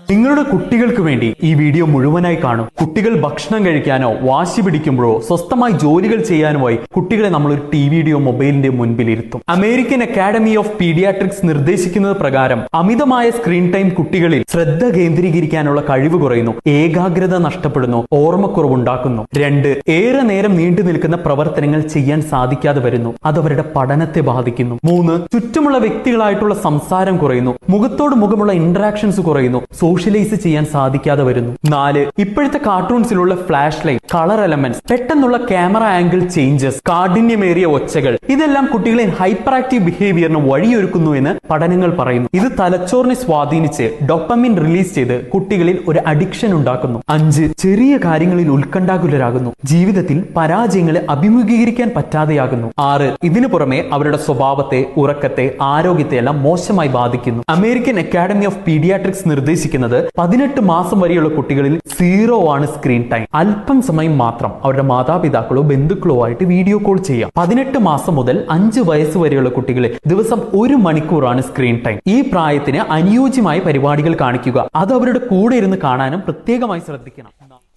നിങ്ങളുടെ കുട്ടികൾക്ക് വേണ്ടി ഈ വീഡിയോ മുഴുവനായി കാണും കുട്ടികൾ ഭക്ഷണം കഴിക്കാനോ വാശി പിടിക്കുമ്പോഴോ സ്വസ്ഥമായി ജോലികൾ ചെയ്യാനുമായി കുട്ടികളെ നമ്മൾ ഒരു ടി വിയുടെയോ മൊബൈലിന്റെയോ മുൻപിൽ ഇരുത്തും അമേരിക്കൻ അക്കാഡമി ഓഫ് പീഡിയാട്രിക്സ് നിർദ്ദേശിക്കുന്നത് പ്രകാരം അമിതമായ സ്ക്രീൻ ടൈം കുട്ടികളിൽ ശ്രദ്ധ കേന്ദ്രീകരിക്കാനുള്ള കഴിവ് കുറയുന്നു ഏകാഗ്രത നഷ്ടപ്പെടുന്നു ഓർമ്മക്കുറവുണ്ടാക്കുന്നു രണ്ട് ഏറെ നേരം നീണ്ടു നിൽക്കുന്ന പ്രവർത്തനങ്ങൾ ചെയ്യാൻ സാധിക്കാതെ വരുന്നു അത് അവരുടെ പഠനത്തെ ബാധിക്കുന്നു മൂന്ന് ചുറ്റുമുള്ള വ്യക്തികളായിട്ടുള്ള സംസാരം കുറയുന്നു മുഖത്തോട് മുഖമുള്ള ഇന്ററാക്ഷൻസ് കുറയുന്നു സോഷ്യലൈസ് ചെയ്യാൻ സാധിക്കാതെ വരുന്നു നാല് ഇപ്പോഴത്തെ കാർട്ടൂൺസിലുള്ള ഫ്ലാഷ് ലൈറ്റ് കളർ എലമെന്റ്സ് പെട്ടെന്നുള്ള ക്യാമറ ആംഗിൾ ചേഞ്ചസ് കാഠിന്യമേറിയ ഒച്ചകൾ ഇതെല്ലാം കുട്ടികളെ ഹൈപ്പർ ആക്റ്റീവ് ബിഹേവിയറിന് വഴിയൊരുക്കുന്നു എന്ന് പഠനങ്ങൾ പറയുന്നു ഇത് തലച്ചോറിനെ സ്വാധീനിച്ച് ഡൊപ്പമിൻ റിലീസ് ചെയ്ത് കുട്ടികളിൽ ഒരു അഡിക്ഷൻ ഉണ്ടാക്കുന്നു അഞ്ച് ചെറിയ കാര്യങ്ങളിൽ ഉത്കണ്ഠാകുലരാകുന്നു ജീവിതത്തിൽ പരാജയങ്ങളെ അഭിമുഖീകരിക്കാൻ പറ്റാതെയാകുന്നു ആറ് ഇതിനു പുറമെ അവരുടെ സ്വഭാവത്തെ ഉറക്കത്തെ ആരോഗ്യത്തെ എല്ലാം മോശമായി ബാധിക്കുന്നു അമേരിക്കൻ അക്കാഡമി ഓഫ് പീഡിയാട്രിക്സ് നിർദ്ദേശിക്കുന്നത് പതിനെട്ട് മാസം വരെയുള്ള കുട്ടികളിൽ സീറോ ആണ് സ്ക്രീൻ ടൈം അല്പം സമയം മാത്രം അവരുടെ മാതാപിതാക്കളോ ബന്ധുക്കളോ ആയിട്ട് വീഡിയോ കോൾ ചെയ്യാം പതിനെട്ട് മാസം മുതൽ അഞ്ച് വയസ്സ് വരെയുള്ള കുട്ടികളെ ദിവസം ഒരു മണിക്കൂറാണ് സ്ക്രീൻ ടൈം ഈ പ്രായത്തിന് അനുയോജ്യമായ പരിപാടികൾ കാണിക്കുക അത് അവരുടെ കൂടെ ഇരുന്ന് കാണാനും പ്രത്യേകമായി ശ്രദ്ധിക്കണം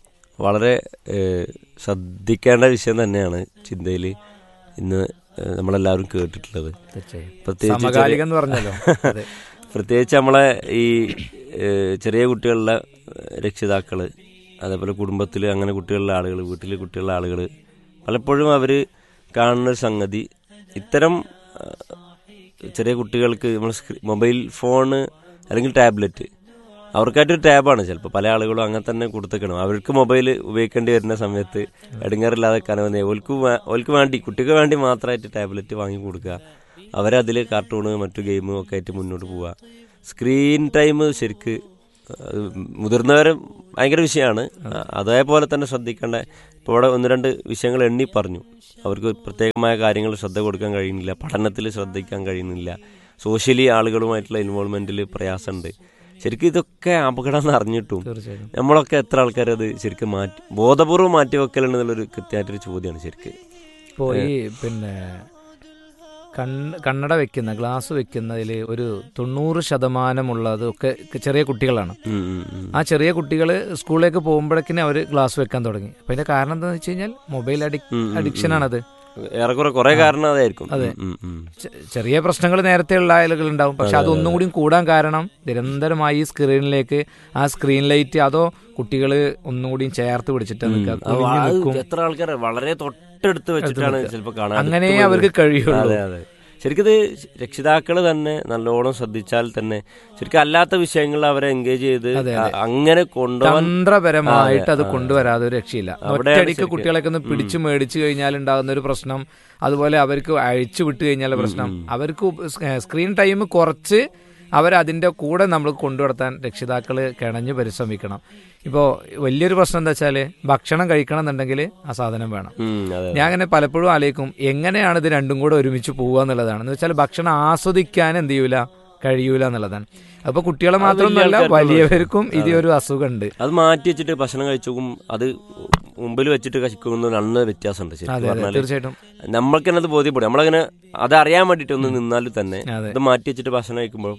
വളരെ ഏഹ്, ശ്രദ്ധിക്കേണ്ട വിഷയം തന്നെയാണ് ചിന്തയിൽ ഇന്ന് ഏഹ്, നമ്മളെല്ലാവരും കേട്ടിട്ടുള്ളത് പ്രത്യേകിച്ച് സമകാലികം എന്ന് പറഞ്ഞല്ലോ അതെ. പ്രത്യേകിച്ച് നമ്മളെ ഈ ഏഹ്, ചെറിയ കുട്ടികളുടെ രക്ഷിതാക്കൾ അതേപോലെ കുടുംബത്തിൽ അങ്ങനെ കുട്ടികളുടെ ആളുകൾ വീട്ടിൽ കുട്ടികളുടെ ആളുകൾ പലപ്പോഴും അവർ കാണുന്ന ഒരു സംഗതി ഇത്തരം ആ, ചെറിയ കുട്ടികൾക്ക് നമ്മൾ മൊബൈൽ ഫോണ് അല്ലെങ്കിൽ ടാബ്ലറ്റ് അവർക്കായിട്ടൊരു ടാബാണ് ചിലപ്പോൾ പല ആളുകളും അങ്ങനെ തന്നെ കൊടുത്തേക്കണം അവർക്ക് മൊബൈൽ ഉപയോഗിക്കേണ്ടി വരുന്ന സമയത്ത് ഇടങ്ങാറില്ലാതെ കനവന്നേ ഓൽക്ക് വേ- ഓൽക്ക് വേണ്ടി കുട്ടിക്ക് വേണ്ടി മാത്രമായിട്ട് ടാബ്ലറ്റ് വാങ്ങി കൊടുക്കുക അവരതിൽ കാർട്ടൂണ് മറ്റു ഗെയിമും ഒക്കെ ആയിട്ട് മുന്നോട്ട് പോവുക സ്ക്രീൻ ടൈം ശരിക്ക് അത് മുതിർന്നവരും ഭയങ്കര വിഷയമാണ് അതേപോലെ തന്നെ ശ്രദ്ധിക്കേണ്ട ഇപ്പോൾ ഇവിടെ ഒന്ന് രണ്ട് വിഷയങ്ങൾ എണ്ണി പറഞ്ഞു അവർക്ക് പ്രത്യേകമായ കാര്യങ്ങൾ ശ്രദ്ധ കൊടുക്കാൻ കഴിയുന്നില്ല പഠനത്തിൽ ശ്രദ്ധിക്കാൻ കഴിയുന്നില്ല സോഷ്യലി ആളുകളുമായിട്ടുള്ള ഇൻവോൾവ്മെന്റിൽ പ്രയാസമുണ്ട് ശരിക്കും ഇതൊക്കെ അപകടം എന്ന് അറിഞ്ഞിട്ടും തീർച്ചയായും നമ്മളൊക്കെ എത്ര ആൾക്കാർ അത് ശരിക്കും മാറ്റി ബോധപൂർവ്വം മാറ്റി വെക്കലുണ്ടെന്നുള്ളൊരു കൃത്യമായിട്ടൊരു ചോദ്യമാണ് ശരിക്ക് ഇപ്പോൾ ഈ പിന്നെ കണ്ണ് കണ്ണട വെക്കുന്ന ഗ്ലാസ് വെക്കുന്നതിൽ ഒരു തൊണ്ണൂറ് ശതമാനമുള്ളത് ഒക്കെ ചെറിയ കുട്ടികളാണ് ഉം, ഉം, ഉം. ആ ചെറിയ കുട്ടികൾ സ്കൂളിലേക്ക് പോകുമ്പോഴേക്കിനെ അവർ ഗ്ലാസ് വെക്കാൻ തുടങ്ങി അപ്പം അതിന്റെ കാരണം എന്താണെന്ന് വെച്ച് കഴിഞ്ഞാൽ മൊബൈൽ അഡിക് ഉം, ഉം, അഡിക്ഷൻ ആണത് ഏറെക്കുറെ കുറെ കാരണം അതായിരിക്കും അതെ. ഉം, ഉം, ഉം. ചെ- ചെറിയ പ്രശ്നങ്ങൾ നേരത്തെ ഉള്ള ആളുകൾ ഉണ്ടാവും പക്ഷെ അതൊന്നും കൂടി കൂടാൻ കാരണം നിരന്തരമായി ഈ സ്ക്രീനിലേക്ക് ആ സ്ക്രീൻ ലൈറ്റ് അതോ കുട്ടികൾ ഒന്നും കൂടി ചേർത്ത് പിടിച്ചിട്ട് നിൽക്കുക അത് കുനിഞ്ഞു അത് നിൽക്കും എത്ര ആൾക്കാർ വളരെ തൊട്ടടുത്ത് വെച്ചിട്ടാണ് ചിലപ്പോൾ കാണാൻ അങ്ങനെ അടുത്ത് പോയി അവർക്ക് കഴിയുള്ളൂ അതെ അതെ ശരിക്കും ഇത് രക്ഷിതാക്കൾ തന്നെ നല്ലോണം ശ്രദ്ധിച്ചാൽ തന്നെ ശരിക്കും അല്ലാത്ത വിഷയങ്ങളിൽ അവരെ എൻഗേജ് ചെയ്ത് അതെ, അ- അങ്ങനെ കൊണ്ടുപോകാൻ തന്ത്രപരമായിട്ട് അത് അതെ, ആ. കൊണ്ടുവരാതെ ഒരു രക്ഷയില്ല അവിടെയാണ് ഒറ്റയടിക്ക് ശരിക്കും. കുട്ടികളൊക്കെ ഒന്ന് പിടിച്ചു മേടിച്ചു കഴിഞ്ഞാൽ ഉണ്ടാകുന്ന ഒരു പ്രശ്നം അതുപോലെ അവർക്ക് അഴിച്ചു വിട്ട് കഴിഞ്ഞാൽ പ്രശ്നം അവർക്ക് സ്ക്രീൻ ടൈം കുറച്ച് അവരതിൻ്റെ കൂടെ നമ്മൾ കൊണ്ടുവരുത്താൻ രക്ഷിതാക്കൾ കിണഞ്ഞ് പരിശ്രമിക്കണം ഇപ്പോൾ വലിയൊരു പ്രശ്നം എന്താ വെച്ചാൽ ഭക്ഷണം കഴിക്കണം എന്നുണ്ടെങ്കിൽ ആ സാധനം വേണം ഉം, അതെ ഞാൻ അങ്ങനെ പലപ്പോഴും ആലോചിക്കും എങ്ങനെയാണ് ഇത് രണ്ടും കൂടെ ഒരുമിച്ച് പോവുക എന്നുള്ളതാണ് എന്ന് വെച്ചാൽ ഭക്ഷണം ആസ്വദിക്കാൻ എന്ത് ചെയ്യൂല കഴിയൂല എന്നുള്ളതാണ് അപ്പൊ കുട്ടികളെ മാത്രമല്ല ആൾക്കാർക്കുള്ള വലിയവർക്കും ഇത് ഒരു അസുഖമുണ്ട് അത് മാറ്റി വെച്ചിട്ട് ഭക്ഷണം കഴിച്ചും അത് മുമ്പിൽ വെച്ചിട്ട് കഴിക്കുന്ന നല്ല വ്യത്യാസമുണ്ട് അതെ ശരിക്കും അതെ പറഞ്ഞാല് തീർച്ചയായിട്ടും നമ്മൾക്ക് തന്നെ അത് ബോധ്യപ്പെടും നമ്മളങ്ങനെ അത് അറിയാൻ വേണ്ടിയിട്ട് ഒന്ന് നിന്നാൽ തന്നെ അതെ. ഇത് മാറ്റി വെച്ചിട്ട് ഭക്ഷണം കഴിക്കുമ്പോൾ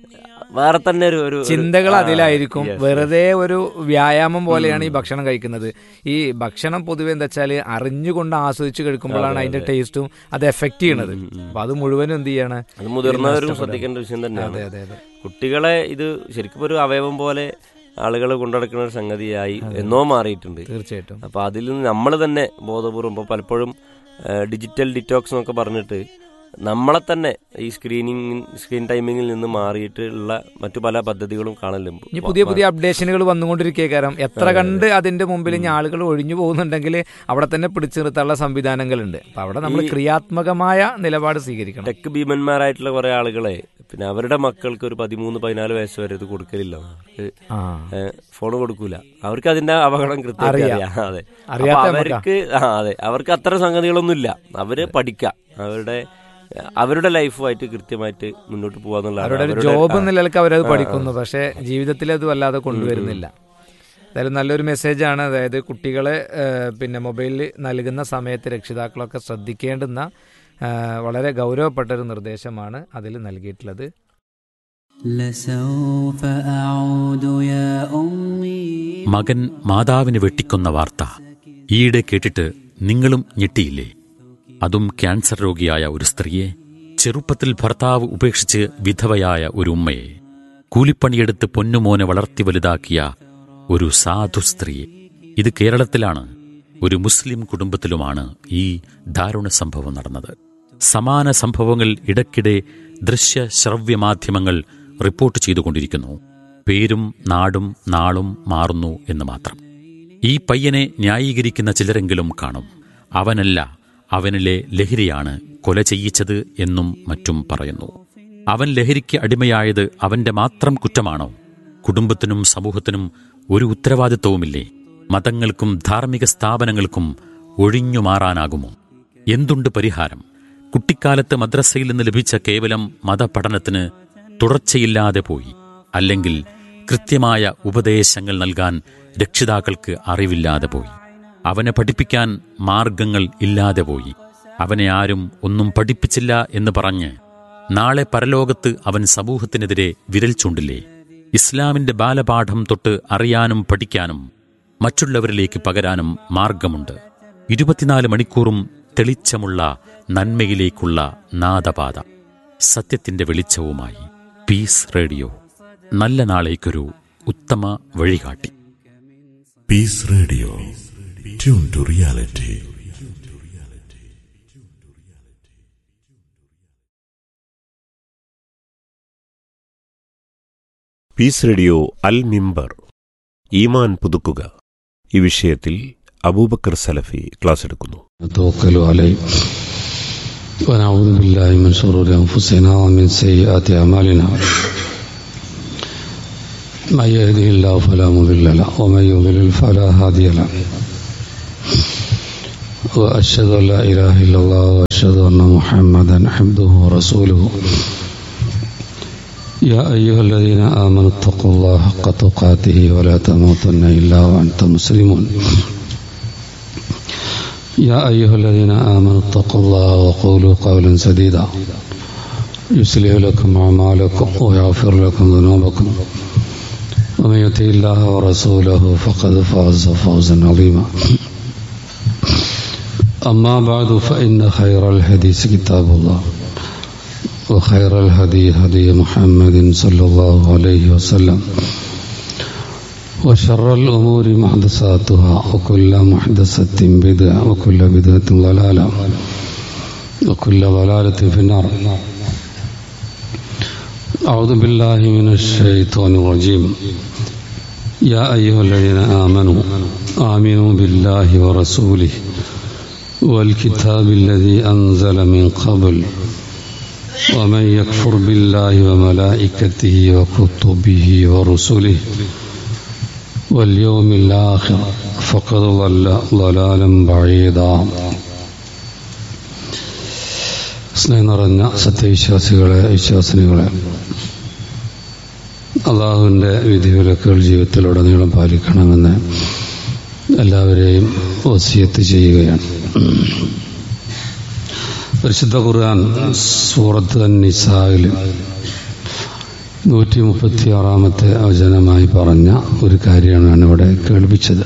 വേറെ തന്നെ ഒരു ഒരു- ഒരു ചിന്തകൾ ആ, അതിലായിരിക്കും yes, yes. വെറുതെ ഒരു വ്യായാമം പോലെയാണ് ഈ ഭക്ഷണം കഴിക്കുന്നത് ഈ ഭക്ഷണം പൊതുവെ എന്താ വെച്ചാൽ അറിഞ്ഞുകൊണ്ട് ആസ്വദിച്ച് കഴിക്കുമ്പോഴാണ് അതിന്റെ ടേസ്റ്റും അത് എഫക്ട് ചെയ്യണത് അപ്പൊ അത് മുഴുവനും എന്ത് ചെയ്യാണ് അത് മുതിർന്നവരും നഷ്ടപ്പെടും. ശ്രദ്ധിക്കേണ്ട വിഷയം അതെ തന്നെയാണ് അതെ അതെ കുട്ടികളെ ഇത് ശരിക്കും ഒരു അവയവം പോലെ ആളുകൾ കൊണ്ടുനടക്കുന്ന ഒരു സംഗതിയായി എന്നോ മാറിയിട്ടുണ്ട് തീർച്ചയായിട്ടും അപ്പൊ അതിൽ നിന്ന് നമ്മൾ തന്നെ ബോധപൂർവം ഇപ്പൊ പലപ്പോഴും ഡിജിറ്റൽ ഡിറ്റോക്സ് എന്നൊക്കെ പറഞ്ഞിട്ട് നമ്മളെ തന്നെ ഈ സ്ക്രീനിങ് സ്ക്രീൻ ടൈമിങ്ങിൽ നിന്ന് മാറിയിട്ടുള്ള മറ്റു പല പദ്ധതികളും കാണലുണ്ട് ഇനി പുതിയ പുതിയ അപ്ഡേഷനുകൾ വന്നുകൊണ്ടിരിക്കുക കാരണം എത്ര കണ്ട് അതിന്റെ മുമ്പിൽ ഇനി ആളുകൾ ഒഴിഞ്ഞു പോകുന്നുണ്ടെങ്കിൽ അവിടെ തന്നെ പിടിച്ചു നിർത്താനുള്ള സംവിധാനങ്ങളുണ്ട് അപ്പൊ അവിടെ നമ്മൾ ക്രിയാത്മകമായ നിലപാട് സ്വീകരിക്കണം ടെക് ഭീമന്മാരായിട്ടുള്ള കുറെ ആളുകളെ പിന്നെ അവരുടെ മക്കൾക്ക് ഒരു പതിമൂന്ന് പതിനാല് വയസ്സ് വരെ ഇത് കൊടുക്കലില്ല അവർക്ക് ആ ഫോൺ കൊടുക്കൂല അവർക്ക് അതിന്റെ അപകടം കൃത്യമായിട്ട് അറിയാം. അറിയാം അതെ അറിയാത്ത അപ്പൊ അവർക്ക് ആ അതെ അവർക്ക് അത്ര സംഗതികളൊന്നും ഇല്ല അവര് പഠിക്കാം അവരുടെ അവരുടെ ലൈഫുമായിട്ട് കൃത്യമായിട്ട് മുന്നോട്ട് പോവാന്നുള്ളതാണ് അവരുടെ ഒരു അവരുടെ- ജോബ് ആ. എന്ന നിലക്ക് അവരത് പഠിക്കുന്നു പക്ഷെ ജീവിതത്തിൽ അത് വല്ലാതെ കൊണ്ടുവരുന്നില്ല എന്തായാലും നല്ലൊരു മെസ്സേജാണ് അതായത് കുട്ടികളെ ഏഹ്, പിന്നെ മൊബൈലിൽ നൽകുന്ന സമയത്ത് രക്ഷിതാക്കളൊക്കെ ശ്രദ്ധിക്കേണ്ടുന്ന ഏഹ്, വളരെ ഗൗരവപ്പെട്ട ഒരു നിർദ്ദേശമാണ് അതിൽ നൽകിയിട്ടുള്ളത് لسوف أعود يا മകൻ മാതാവിനെ വെട്ടിക്കൊന്ന വാർത്ത ഈയിടെ കേട്ടിട്ട് നിങ്ങളും ഞെട്ടിയില്ലേ അതും ക്യാൻസർ രോഗിയായ ഒരു സ്ത്രീയെ ചെറുപ്പത്തിൽ ഭർത്താവ് ഉപേക്ഷിച്ച് വിധവയായ ഒരു ഉമ്മയെ കൂലിപ്പണിയെടുത്ത് പൊന്നുമോനെ വളർത്തി വലുതാക്കിയ ഒരു സാധു സ്ത്രീയെ ഇത് കേരളത്തിലാണ് ഒരു മുസ്ലിം കുടുംബത്തിലുമാണ് ഈ ദാരുണ സംഭവം നടന്നത് സമാന സംഭവങ്ങൾ ഇടയ്ക്കിടെ ദൃശ്യ ശ്രവ്യ മാധ്യമങ്ങൾ റിപ്പോർട്ട് ചെയ്തുകൊണ്ടിരിക്കുന്നു പേരും നാടും നാളും മാറുന്നു എന്ന് മാത്രം ഈ പയ്യനെ ന്യായീകരിക്കുന്ന ചിലരെങ്കിലും കാണും അവനല്ല അവനിലെ ലഹരിയാണ് കൊല ചെയ്യിച്ചത് എന്നും മറ്റും പറയുന്നു അവൻ ലഹരിക്ക് അടിമയായത് അവന്റെ മാത്രം കുറ്റമാണോ കുടുംബത്തിനും സമൂഹത്തിനും ഒരു ഉത്തരവാദിത്വവുമില്ലേ മതങ്ങൾക്കും ധാർമ്മിക സ്ഥാപനങ്ങൾക്കും ഒഴിഞ്ഞു മാറാനാകുമോ എന്തുണ്ട് പരിഹാരം കുട്ടിക്കാലത്ത് മദ്രസയിൽ നിന്ന് ലഭിച്ച കേവലം മതപഠനത്തിന് തുടർച്ചയില്ലാതെ പോയി അല്ലെങ്കിൽ കൃത്യമായ ഉപദേശങ്ങൾ നൽകാൻ രക്ഷിതാക്കൾക്ക് അറിവില്ലാതെ പോയി അവനെ പഠിപ്പിക്കാൻ മാർഗങ്ങൾ ഇല്ലാതെ പോയി അവനെ ആരും ഒന്നും പഠിപ്പിച്ചില്ല എന്ന് പറഞ്ഞ് നാളെ പരലോകത്ത് അവൻ സമൂഹത്തിനെതിരെ വിരൽ ചൂണ്ടില്ലേ ഇസ്ലാമിന്റെ ബാലപാഠം തൊട്ട് അറിയാനും പഠിക്കാനും മറ്റുള്ളവരിലേക്ക് പകരാനും മാർഗമുണ്ട് ഇരുപത്തിനാല് മണിക്കൂറും തെളിച്ചമുള്ള നന്മയിലേക്കുള്ള നാദപാത സത്യത്തിന്റെ വെളിച്ചവുമായി പീസ് റേഡിയോ നല്ല നാളേക്കൊരു ഉത്തമ വഴികാട്ടി Peace Radio. Tune to reality. Peace radio Al Mimbar ഈമാൻ പുതുക്കുക ഈ വിഷയത്തിൽ അബൂബക്കർ സലഫി ക്ലാസ് എടുക്കുന്നു نتوكل عليه ونعوذ بالله من شرور أنفسنا ومن سيئات أعمالنا من يهده الله فلا مضل له ومن يضلل فلا هادي له وأشهد أن لا إله إلا الله وأشهد أن محمدا عبده ورسوله يا أيها الذين آمنوا اتقوا الله حق تقاته ولا تموتن إلا وأنتم مسلمون يا أيها الذين آمنوا اتقوا الله وقولوا قولا سديدا يصلح لكم أعمالكم ويغفر لكم ذنوبكم ومن يطع الله ورسوله فقد فاز فوزا عظيما أما بعد فإن خير الحديث كتاب الله وخير الهدي هدي محمد صلى الله عليه وسلم وشر الأمور محدثاتها وكل محدثة بدعة وكل بدعة ضلالة وكل ضلالة في النار أعوذ بالله من الشيطان الرجيم يا أيها الذين آمنوا آمنوا بالله ورسوله والكتاب الذي أنزل من قبل ومن يكفر بالله وملائكته وكتبه ورسله واليوم الآخر فقد ضل ضلالا بعيدا സ്നേഹം നിറഞ്ഞ സത്യവിശ്വാസികളെ വിശ്വാസിനികളെ അള്ളാഹുവിൻ്റെ വിധിവിലക്കുകൾ ജീവിതത്തിലുടനീളം പാലിക്കണമെന്ന് എല്ലാവരെയും വസിയത്ത് ചെയ്യുകയാണ് പരിശുദ്ധ ഖുർആൻ സൂറത്ത് നിസായിൽ നൂറ്റി മുപ്പത്തി ആറാമത്തെ വചനമായി പറഞ്ഞ ഒരു കാര്യമാണ് ഇവിടെ കേൾപ്പിച്ചത്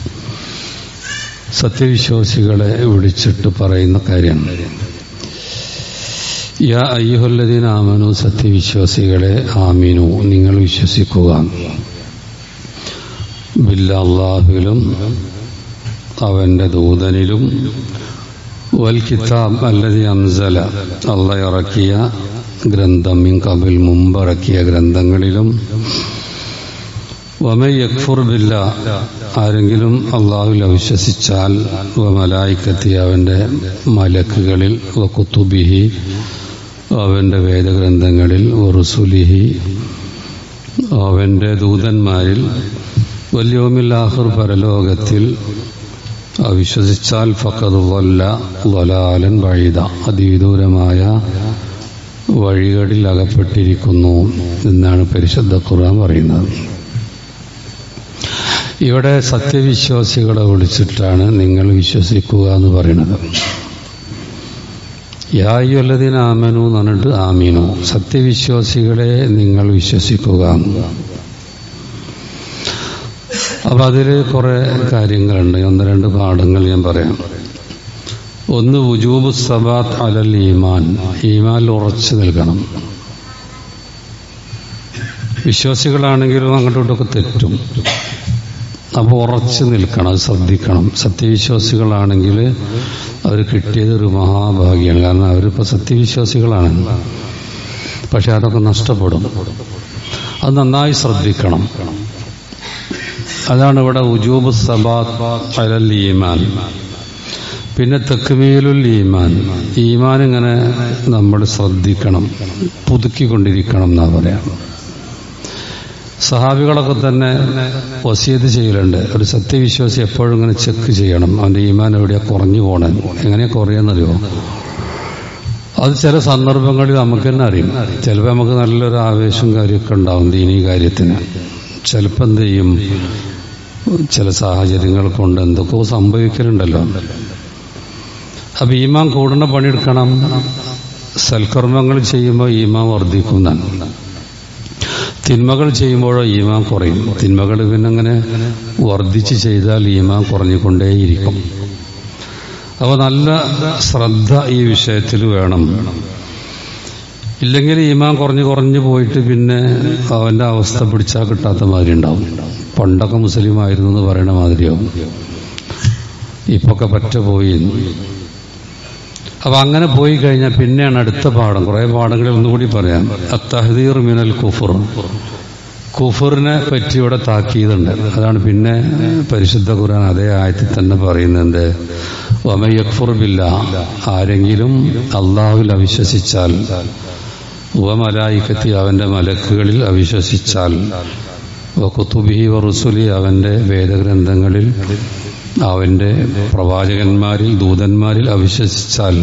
സത്യവിശ്വാസികളെ വിളിച്ചിട്ട് പറയുന്ന കാര്യമാണ് യാ അയ്യുഹല്ലദീൻ ആമനു സത്യവിശ്വാസികളെ ആമീനു നിങ്ങൾ വിശ്വസിക്കുക ബില്ല അള്ളാഹുവിലും അവന്റെ ദൂതനിലും വൽ കിതാബ് അല്ലതി അംസല അള്ള ഇറക്കിയ ഗ്രന്ഥം മിൻ കബിൽ മുമ്പിറക്കിയ ഗ്രന്ഥങ്ങളിലും വമൈ യക്ഫുർ ബില്ല ആരെങ്കിലും അള്ളാഹുൽ അവിശ്വസിച്ചാൽ വ മലായിക്കത്തി അവൻ്റെ മലക്കുകളിൽ വ കുത്തുബിഹി അവൻ്റെ വേദഗ്രന്ഥങ്ങളിൽ വ റുസുലിഹി അവൻ്റെ ദൂതന്മാരിൽ വല്യോമില്ലാഹുർ പരലോകത്തിൽ അവിശ്വസിച്ചാൽ ഫക്കത് വല്ല വലാലൻ വഴിത അതിവിദൂരമായ വഴികളിൽ അകപ്പെട്ടിരിക്കുന്നു എന്നാണ് പരിശുദ്ധ ഖുർആൻ പറയുന്നത് ഇവിടെ സത്യവിശ്വാസികളെ വിളിച്ചിട്ടാണ് നിങ്ങൾ വിശ്വസിക്കുക എന്ന് പറയുന്നത് യായുല്ലതിന് ആമനു എന്ന് പറഞ്ഞിട്ട് ആമീനു സത്യവിശ്വാസികളെ നിങ്ങൾ വിശ്വസിക്കുക അപ്പം അതിൽ കുറേ കാര്യങ്ങളുണ്ട് ഒന്ന് രണ്ട് പാഠങ്ങൾ ഞാൻ പറയാം ഒന്ന് വുജൂബ് സബാത്ത് അലൽ ഈമാൻ ഈമാനിൽ ഉറച്ചു നിൽക്കണം വിശ്വാസികളാണെങ്കിലും അങ്ങോട്ടും ഇങ്ങോട്ടൊക്കെ തെറ്റും അപ്പോൾ ഉറച്ചു നിൽക്കണം അത് ശ്രദ്ധിക്കണം സത്യവിശ്വാസികളാണെങ്കിൽ അവർ കിട്ടിയത് ഒരു മഹാഭാഗ്യമാണ് കാരണം അവരിപ്പോൾ സത്യവിശ്വാസികളാണ് പക്ഷെ അതൊക്കെ നഷ്ടപ്പെടും അത് നന്നായി ശ്രദ്ധിക്കണം അതാണ് ഇവിടെ ഉജൂബ് സബാത്ത് അലൽ ഈമാൻ പിന്നെ തെക്കുമീലുൽ ഈമാൻ ഈമാൻ ഇങ്ങനെ നമ്മൾ ശ്രദ്ധിക്കണം പുതുക്കിക്കൊണ്ടിരിക്കണം എന്നാ പറയാം സഹാബികളൊക്കെ തന്നെ വസീത് ചെയ്യലുണ്ട് ഒരു സത്യവിശ്വാസി എപ്പോഴും ഇങ്ങനെ ചെക്ക് ചെയ്യണം അവന്റെ ഈമാൻ എവിടെയാ കുറഞ്ഞു പോണേ എങ്ങനെയാ കുറയെന്നറിയോ അത് ചില സന്ദർഭങ്ങളിൽ നമുക്ക് തന്നെ അറിയും ചിലപ്പോൾ നമുക്ക് നല്ലൊരു ആവേശം കാര്യമൊക്കെ ഉണ്ടാവും ദീനീ കാര്യത്തിന് ചിലപ്പോൾ എന്ത് ചെയ്യും ചില സാഹചര്യങ്ങൾ കൊണ്ട് എന്തൊക്കെയോ സംഭവിക്കലുണ്ടല്ലോ അപ്പൊ ഈമാൻ കൂടുന്ന പണിയെടുക്കണം സൽക്കർമ്മങ്ങൾ ചെയ്യുമ്പോൾ ഈമാൻ വർദ്ധിക്കുന്നതാണ് തിന്മകൾ ചെയ്യുമ്പോഴോ ഈമാൻ കുറയും തിന്മകൾ പിന്നെ അങ്ങനെ വർദ്ധിച്ച് ചെയ്താൽ ഈമാൻ കുറഞ്ഞുകൊണ്ടേയിരിക്കും അപ്പോൾ നല്ല ശ്രദ്ധ ഈ വിഷയത്തിൽ വേണം ഇല്ലെങ്കിൽ ഈമാൻ കുറഞ്ഞു കുറഞ്ഞു പോയിട്ട് പിന്നെ അവന്റെ അവസ്ഥ പിടിച്ചാൽ കിട്ടാത്ത മാതിരി ഉണ്ടാവും പണ്ടൊക്കെ മുസ്ലിം ആയിരുന്നു എന്ന് പറയുന്ന മാതിരിയാവും ഇപ്പൊക്കെ പറ്റ പോയി അപ്പൊ അങ്ങനെ പോയി കഴിഞ്ഞാൽ പിന്നെയാണ് അടുത്ത പാഠം കുറെ പാഠങ്ങളിൽ ഒന്നുകൂടി പറയാം അത്തഹദീർ മിനൽ കുഫർ കുഫറിനെ പറ്റി ഇവിടെ താക്കീതുണ്ട് അതാണ് പിന്നെ പരിശുദ്ധ ഖുർആൻ അതേ ആയത്തിൽ തന്നെ പറയുന്നത് വമയക്ഫുർ ബില്ല ആരെങ്കിലും അള്ളാഹുവിൽ അവിശ്വസിച്ചാൽ വമലായിക്കത്തി അവന്റെ മലക്കുകളിൽ അവിശ്വസിച്ചാൽ വകുത്തുബിഹി വറുസുലി അവന്റെ വേദഗ്രന്ഥങ്ങളിൽ അവന്റെ പ്രവാചകന്മാരിൽ ദൂതന്മാരിൽ അവിശ്വസിച്ചാൽ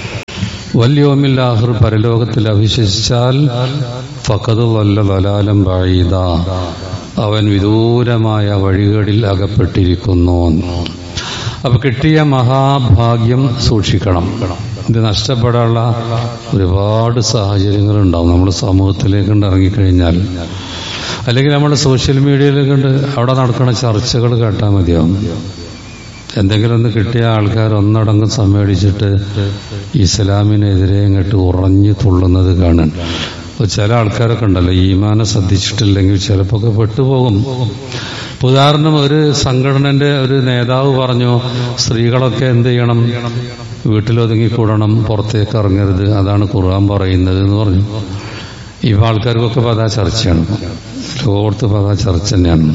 വല്യോമിൽ ആഹർ പരലോകത്തിൽ അവിശ്വസിച്ചാൽ ഫക്കത് വല്ല വലാലം ബായിത അവൻ വിദൂരമായ വഴികളിൽ അകപ്പെട്ടിരിക്കുന്നു അപ്പൊ കിട്ടിയ മഹാഭാഗ്യം സൂക്ഷിക്കണം ഇത് നഷ്ടപ്പെടാനുള്ള ഒരുപാട് സാഹചര്യങ്ങൾ ഉണ്ടാവും നമ്മൾ സമൂഹത്തിലേക്ക് ഇറങ്ങിക്കഴിഞ്ഞാൽ അല്ലെങ്കിൽ നമ്മൾ സോഷ്യൽ മീഡിയയിലേക്ക് ഉണ്ട് അവിടെ നടക്കുന്ന ചർച്ചകൾ കേട്ടാൽ മതിയാവും എന്തെങ്കിലും ഒന്ന് കിട്ടിയ ആൾക്കാർ ഒന്നടങ്കം സമ്മേളിച്ചിട്ട് ഇസ്ലാമിനെതിരെ ഇങ്ങോട്ട് ഉറഞ്ഞു തുള്ളുന്നത് കാണാൻ അപ്പോൾ ചില ആൾക്കാരൊക്കെ ഉണ്ടല്ലോ ഈമാനെ ശ്രദ്ധിച്ചിട്ടില്ലെങ്കിൽ ചിലപ്പോൾ ഒക്കെ പെട്ടുപോകും ഇപ്പൊ ഉദാഹരണം ഒരു സംഘടനന്റെ ഒരു നേതാവ് പറഞ്ഞു സ്ത്രീകളൊക്കെ എന്ത് ചെയ്യണം വീട്ടിലൊതുങ്ങിക്കൂടണം പുറത്തേക്ക് ഇറങ്ങരുത് അതാണ് ഖുർആൻ പറയുന്നത് എന്ന് പറഞ്ഞു ഇപ്പൊ ആൾക്കാർക്കൊക്കെ ഇപ്പൊ അതാ ചർച്ചയാണ് ലോകത്ത് ഇപ്പൊ അതാ ചർച്ച തന്നെയാണ്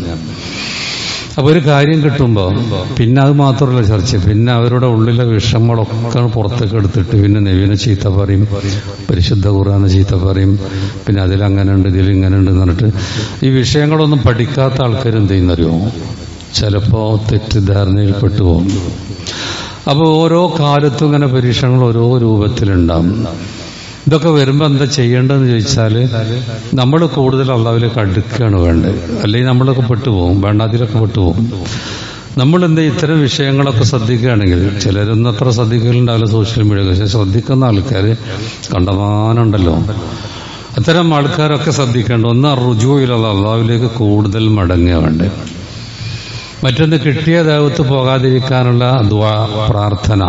അപ്പൊ ഒരു കാര്യം കിട്ടുമ്പോ പിന്നെ അത് മാത്രമല്ല ചർച്ച പിന്നെ അവരുടെ ഉള്ളിലെ വിഷമങ്ങളൊക്കെ പുറത്തേക്ക് എടുത്തിട്ട് പിന്നെ നവീന ചീത്ത പറയും പരിശുദ്ധ ഖുറാന ചീത്ത പറയും പിന്നെ അതിലങ്ങനെ ഉണ്ട് ഇതിൽ ഇങ്ങനെ ഉണ്ട് എന്ന് പറഞ്ഞിട്ട് ഈ വിഷയങ്ങളൊന്നും പഠിക്കാത്ത ആൾക്കാർ എന്ത് ചെയ്യുന്നറിയോ ചിലപ്പോ തെറ്റിദ്ധാരണയിൽ പെട്ടുപോകും അപ്പോൾ ഓരോ കാലത്തും ഇങ്ങനെ പരീക്ഷണങ്ങൾ ഓരോ രൂപത്തിലുണ്ടാവും ഇതൊക്കെ വരുമ്പോൾ എന്താ ചെയ്യേണ്ടതെന്ന് ചോദിച്ചാൽ നമ്മൾ കൂടുതൽ അള്ളാവിലേക്ക് അടുക്കുകയാണ് വേണ്ടത് അല്ലെങ്കിൽ നമ്മളൊക്കെ പെട്ടുപോകും വേണ്ടാതിലൊക്കെ പെട്ടുപോകും നമ്മൾ എന്താ ഇത്തരം വിഷയങ്ങളൊക്കെ ശ്രദ്ധിക്കുകയാണെങ്കിൽ ചിലരൊന്നും അത്ര ശ്രദ്ധിക്കലുണ്ടാവില്ല സോഷ്യൽ മീഡിയ പക്ഷെ ശ്രദ്ധിക്കുന്ന ആൾക്കാർ കണ്ടമാനുണ്ടല്ലോ അത്തരം ആൾക്കാരൊക്കെ ശ്രദ്ധിക്കേണ്ട ഒന്ന് റുജുവിലുള്ള അള്ളാവിലേക്ക് കൂടുതൽ മടങ്ങുക വേണ്ടത് മറ്റൊന്ന് കിട്ടിയ ദേവത്ത് പോകാതിരിക്കാനുള്ള ദ്വാ പ്രാർത്ഥന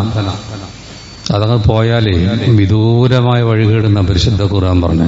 അതങ്ങ് പോയാലേ വിദൂരമായ വഴികേടുന്ന പരിശുദ്ധ ഖുർആൻ പറഞ്ഞു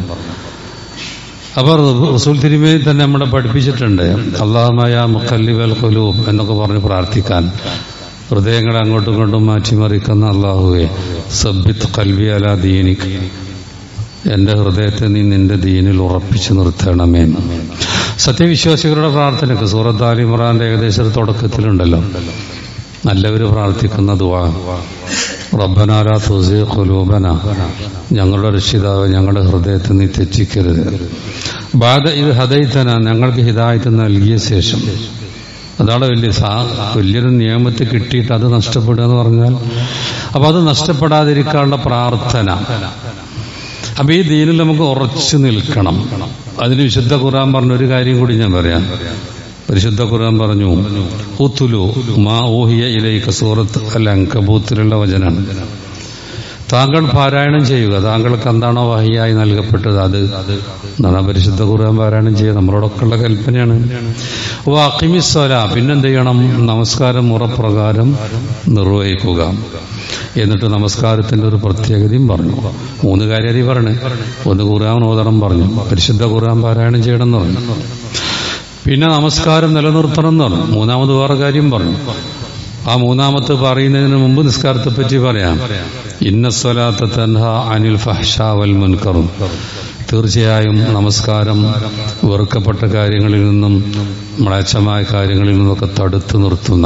അപ്പോൾ റസൂൽ തിരുമേനി തന്നെ നമ്മളെ പഠിപ്പിച്ചിട്ടുണ്ട് അള്ളാഹമായ മുക്കല്ലിബൽ ഖുലൂബ് എന്നൊക്കെ പറഞ്ഞ് പ്രാർത്ഥിക്കാൻ ഹൃദയങ്ങളെ അങ്ങോട്ടും ഇങ്ങോട്ടും മാറ്റിമറിക്കുന്ന അള്ളാഹുവെ സബ്ബിത്ത് കൽവി അല ദീനിക് എന്റെ ഹൃദയത്തെ നീ നിന്റെ ദീനിൽ ഉറപ്പിച്ചു നിർത്തണമേ സത്യവിശ്വാസികളുടെ പ്രാർത്ഥനയ്ക്ക് സൂറത്ത് ആലി ഇമ്രാന്റെ ഏകദേശം തുടക്കത്തിലുണ്ടല്ലോ നല്ലവര് പ്രാർത്ഥിക്കുന്ന ദുവാ റബ്ബനാല തുസി ഖുലൂബന ഞങ്ങളുടെ രക്ഷിതാവ് ഞങ്ങളുടെ ഹൃദയത്തെ നീ തെറ്റിക്കരുത് ബാധ ഇത് ഹദൈത്തന ഞങ്ങൾക്ക് ഹിദായത്ത് നൽകിയ ശേഷം അതാണ് വലിയ സാ വലിയൊരു നിയമത്തെ കിട്ടിയിട്ട് അത് നഷ്ടപ്പെടുക എന്ന് പറഞ്ഞാൽ അപ്പൊ അത് നഷ്ടപ്പെടാതിരിക്കാനുള്ള പ്രാർത്ഥന അപ്പൊ ഈ ദീനിൽ നമുക്ക് ഉറച്ചു നിൽക്കണം അതിന് വിശുദ്ധ ഖുർആൻ പറഞ്ഞ ഒരു കാര്യം കൂടി ഞാൻ പറയാം പരിശുദ്ധ ഖുർആൻ പറഞ്ഞു ഉത്തുലു മാ ഊഹിയ ഇലൈക സൂറത്ത് അൽ അങ്കബൂത്തിലുള്ള വചനാണ് താങ്കൾ പാരായണം ചെയ്യുക താങ്കൾക്ക് എന്താണോ വഹിയായി നൽകപ്പെട്ടത് അത് എന്നാണ് പരിശുദ്ധ ഖുർആൻ പാരായണം ചെയ്യുക നമ്മളോടൊക്കെ ഉള്ള കൽപ്പനയാണ് ഓ അക്കിമിസ്വല പിന്നെന്ത് ചെയ്യണം നമസ്കാരം മുറപ്രകാരം നിർവഹിക്കുക എന്നിട്ട് നമസ്കാരത്തിന്റെ ഒരു പ്രത്യേകതയും പറഞ്ഞു മൂന്ന് കാര്യം ഈ പറഞ്ഞു ഒന്ന് ഖുർആൻ ഓതണം പറഞ്ഞു പരിശുദ്ധ ഖുർആൻ പാരായണം ചെയ്യണം എന്ന് പറഞ്ഞു പിന്നെ നമസ്കാരം നിലനിർത്തണം എന്ന് പറഞ്ഞു മൂന്നാമത് വേറെ കാര്യം പറഞ്ഞു ആ മൂന്നാമത്തെ പറയുന്നതിന് മുമ്പ് നിസ്കാരത്തെ പറ്റി പറയാം ഇന്ന സ്വലാത്ത തൻഹ അനിൽ ഫഹ്ഷാവൽ മുൻകറും തീർച്ചയായും നമസ്കാരം വെറുക്കപ്പെട്ട കാര്യങ്ങളിൽ നിന്നും മ്ലേച്ഛമായ കാര്യങ്ങളിൽ നിന്നൊക്കെ തടുത്തു നിർത്തുന്ന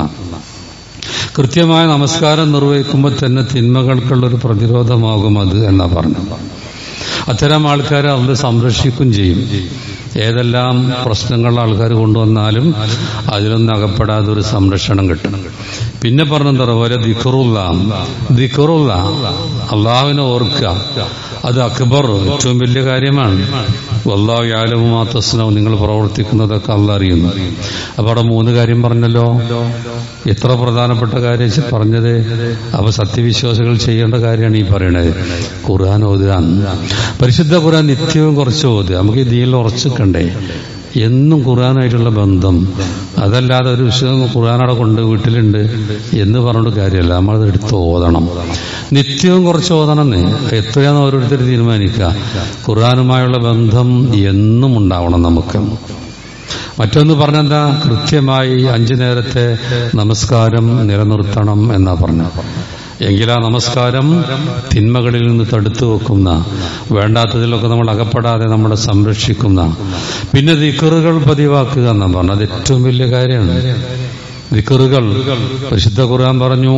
കൃത്യമായ നമസ്കാരം നിർവഹിക്കുമ്പോൾ തന്നെ തിന്മകൾക്കുള്ളൊരു പ്രതിരോധമാകും അത് എന്നാ പറഞ്ഞു അത്തരം ആൾക്കാരെ അത് സംരക്ഷിക്കും ചെയ്യും ഏതെല്ലാം പ്രശ്നങ്ങൾ ആൾക്കാർ കൊണ്ടുവന്നാലും അതിലൊന്നും അകപ്പെടാതെ ഒരു സംരക്ഷണം കിട്ടും പിന്നെ പറഞ്ഞെന്താ പോലെ ദിഖറുള്ള ദിഖറുള്ള അള്ളാഹുവിനെ ഓർക്കുക അത് അക്ബർ ഏറ്റവും വലിയ കാര്യമാണ് വല്ലാഹു യാലവും മാത്തസ്നവും നിങ്ങൾ പ്രവർത്തിക്കുന്നതൊക്കെ അല്ല അറിയുന്നു അപ്പൊ അവിടെ മൂന്ന് കാര്യം പറഞ്ഞല്ലോ എത്ര പ്രധാനപ്പെട്ട കാര്യം ചെ- പറഞ്ഞത് അപ്പൊ സത്യവിശ്വാസികൾ ചെയ്യേണ്ട കാര്യമാണ് ഈ പറയണത് ഖുർആൻ ഓതുക പരിശുദ്ധ ഖുർആൻ നിത്യവും കുറച്ച് ഓതുക നമുക്ക് ഈ ദീനിൽ ഉറച്ചിക്കണ്ടേ എന്നും ഖുർആനായിട്ടുള്ള ബന്ധം അതല്ലാതെ ഒരു വിഷയം ഖുർആൻ കൊണ്ട് വീട്ടിലുണ്ട് എന്ന് പറഞ്ഞിട്ട് കാര്യമല്ല നമ്മളത് എടുത്ത് ഓതണം നിത്യവും കുറച്ച് ഓതണമെന്ന് എത്രയാന്ന് ഓരോരുത്തർ തീരുമാനിക്കുക ഖുർആനുമായുള്ള ബന്ധം എന്നും ഉണ്ടാവണം നമുക്ക് മറ്റൊന്ന് പറഞ്ഞെന്താ കൃത്യമായി അഞ്ചു നേരത്തെ നമസ്കാരം നിലനിർത്തണം എന്നാ പറഞ്ഞ എങ്കിലാ നമസ്കാരം തിന്മകളിൽ നിന്ന് തടുത്തു വെക്കുന്ന വേണ്ടാത്തതിലൊക്കെ നമ്മൾ അകപ്പെടാതെ നമ്മളെ സംരക്ഷിക്കുന്ന പിന്നെ ദിക്കറുകൾ പതിവാക്കുക എന്നാ പറഞ്ഞു അത് ഏറ്റവും വലിയ കാര്യമാണ് ദിക്കറുകൾ പരിശുദ്ധ ഖുർആൻ പറഞ്ഞു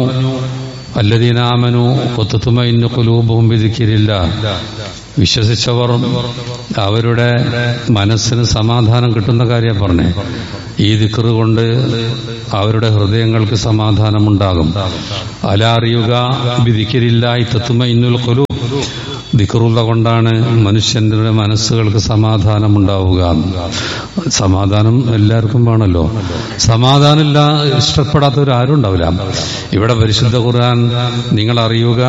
അല്ലദീനാമനു ഒത്തുത്തുമയിന്നു കുലൂബും വിധിക്കില്ല വിശ്വസിച്ചവർ അവരുടെ മനസ്സിന് സമാധാനം കിട്ടുന്ന കാര്യം പറഞ്ഞേ ഈ ദിക്കറ് കൊണ്ട് അവരുടെ ഹൃദയങ്ങൾക്ക് സമാധാനമുണ്ടാകും അലാറിയുക വിധിക്കരില്ലായി തത്തുമ ഇന്നുൽ കൊലു ദിക്കറുള്ള കൊണ്ടാണ് മനുഷ്യന്റെ മനസ്സുകൾക്ക് സമാധാനമുണ്ടാവുക സമാധാനം എല്ലാവർക്കും വേണമല്ലോ സമാധാനമില്ല ഇഷ്ടപ്പെടാത്തവർ ആരും ഉണ്ടാവില്ല ഇവിടെ പരിശുദ്ധ ഖുർആൻ നിങ്ങൾ അറിയുക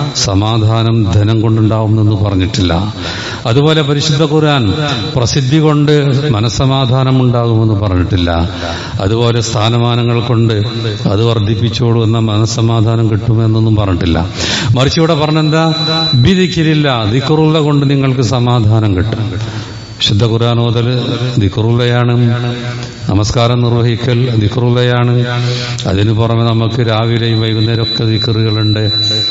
സമാധാനം ധനം കൊണ്ടുണ്ടാവുമെന്ന് പറഞ്ഞിട്ടില്ല അതുപോലെ പരിശുദ്ധ ഖുർആൻ പ്രസിദ്ധി കൊണ്ട് മനസ്സമാധാനം ഉണ്ടാകുമെന്ന് പറഞ്ഞിട്ടില്ല അതുപോലെ സ്ഥാനമാനങ്ങൾ കൊണ്ട് അത് വർദ്ധിപ്പിച്ചോളൂ എന്ന മനസ്സമാധാനം കിട്ടുമെന്നൊന്നും പറഞ്ഞിട്ടില്ല മറിച്ച് ഇവിടെ പറഞ്ഞെന്താ ബിദിക്കിരില്ല ദിക്കുറുള്ള കൊണ്ട് നിങ്ങൾക്ക് സമാധാനം കിട്ടും ശുദ്ധ ഖുർആാനോദല് ദിക്റുള്ളയാണ് നമസ്കാരം നിർവഹിക്കൽ ദിക്റുള്ളയാണ് അതിനു പുറമെ നമുക്ക് രാവിലെയും വൈകുന്നേരം ഒക്കെ ദിക്കറുകളുണ്ട്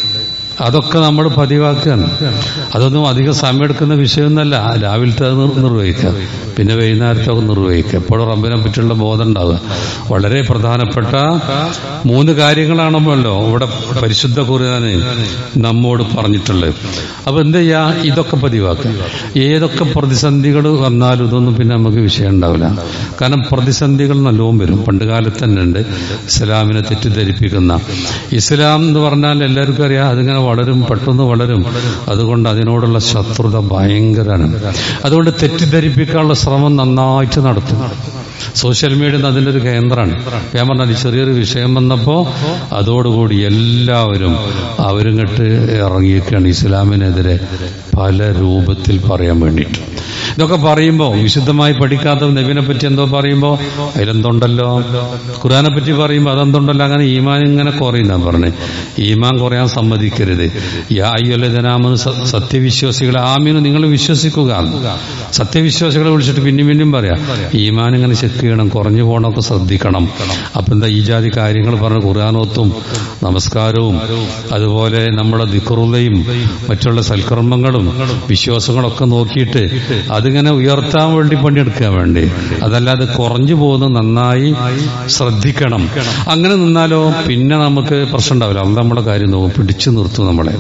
അതൊക്കെ നമ്മൾ പതിവാക്കുകയാണ് അതൊന്നും അധികം സമയമെടുക്കുന്ന വിഷയമൊന്നുമല്ല രാവിലത്തെ അത് നിർ- നിർവഹിക്കുക പിന്നെ വൈകുന്നേരത്തെ അത് നിർവഹിക്കുക എപ്പോഴും റബ്ബിനെ പറ്റിയുള്ള ബോധം ഉണ്ടാവുക വളരെ പ്രധാനപ്പെട്ട മൂന്ന് കാര്യങ്ങളാണല്ലോ ഇവിടെ പരിശുദ്ധ ഖുർആന് നമ്മോട് പറഞ്ഞിട്ടുള്ളത് അപ്പൊ എന്ത് ചെയ്യാ ഇതൊക്കെ പതിവാക്കുക ഏതൊക്കെ പ്രതിസന്ധികൾ വന്നാലും ഇതൊന്നും പിന്നെ നമുക്ക് വിഷയം ഉണ്ടാവില്ല കാരണം പ്രതിസന്ധികൾ നല്ലോണം വരും പണ്ട് കാലത്ത് തന്നെ ഉണ്ട് ഇസ്ലാമിനെ തെറ്റിദ്ധരിപ്പിക്കുന്ന ഇസ്ലാം എന്ന് പറഞ്ഞാൽ എല്ലാവർക്കും അറിയാം അതിങ്ങനെ വളരും പെട്ടെന്ന് വളരും അതുകൊണ്ട് അതിനോടുള്ള ശത്രുത ഭയങ്കരമാണ് അതുകൊണ്ട് തെറ്റിദ്ധരിപ്പിക്കാനുള്ള ശ്രമം നന്നായിട്ട് നടത്തും സോഷ്യൽ മീഡിയ അതിൻ്റെ ഒരു കേന്ദ്രമാണ് ഞാൻ പറഞ്ഞാൽ ഈ ചെറിയൊരു വിഷയം വന്നപ്പോ അതോടുകൂടി എല്ലാവരും അവരും കെട്ട് ഇറങ്ങിയിരിക്കുകയാണ് ഇസ്ലാമിനെതിരെ പല രൂപത്തിൽ പറയാൻ വേണ്ടിയിട്ട് ഇതൊക്കെ പറയുമ്പോൾ വിശുദ്ധമായി പഠിക്കാത്ത നബിനെ പറ്റി എന്തോ പറയുമ്പോൾ അതിലെന്തുണ്ടല്ലോ ഖുറാനെ പറ്റി പറയുമ്പോൾ അതെന്തുണ്ടല്ലോ അങ്ങനെ ഈമാൻ ഇങ്ങനെ കുറയുന്ന പറഞ്ഞേ ഈമാൻ കുറയാൻ സമ്മതിക്കരുത് യാ അയ്യൊല്ലജനാമന് സത്യവിശ്വാസികളെ ആമീന് നിങ്ങൾ വിശ്വസിക്കുക സത്യവിശ്വാസികളെ വിളിച്ചിട്ട് പിന്നെയും പിന്നെയും പറയാം ഈമാൻ ഇങ്ങനെ ചെക്ക് ചെയ്യണം കുറഞ്ഞു പോകണമൊക്കെ ശ്രദ്ധിക്കണം അപ്പൊ എന്താ ഈ ജാതി കാര്യങ്ങൾ പറഞ്ഞ ഖുർആാനോത്തും നമസ്കാരവും അതുപോലെ നമ്മുടെ ദിക്കറുള്ളയും മറ്റുള്ള സൽക്കർമ്മങ്ങളും വിശ്വാസങ്ങളൊക്കെ നോക്കിയിട്ട് അതിങ്ങനെ ഉയർത്താൻ വേണ്ടി പണിയെടുക്കാൻ വേണ്ടി അതല്ലാതെ കുറഞ്ഞു പോകുന്നത് നന്നായി ശ്രദ്ധിക്കണം അങ്ങനെ നിന്നാലോ പിന്നെ നമുക്ക് പ്രശ്നം ഉണ്ടാവില്ല അത് നമ്മുടെ കാര്യം നോക്കും പിടിച്ചു നിർത്തും നമ്മളെ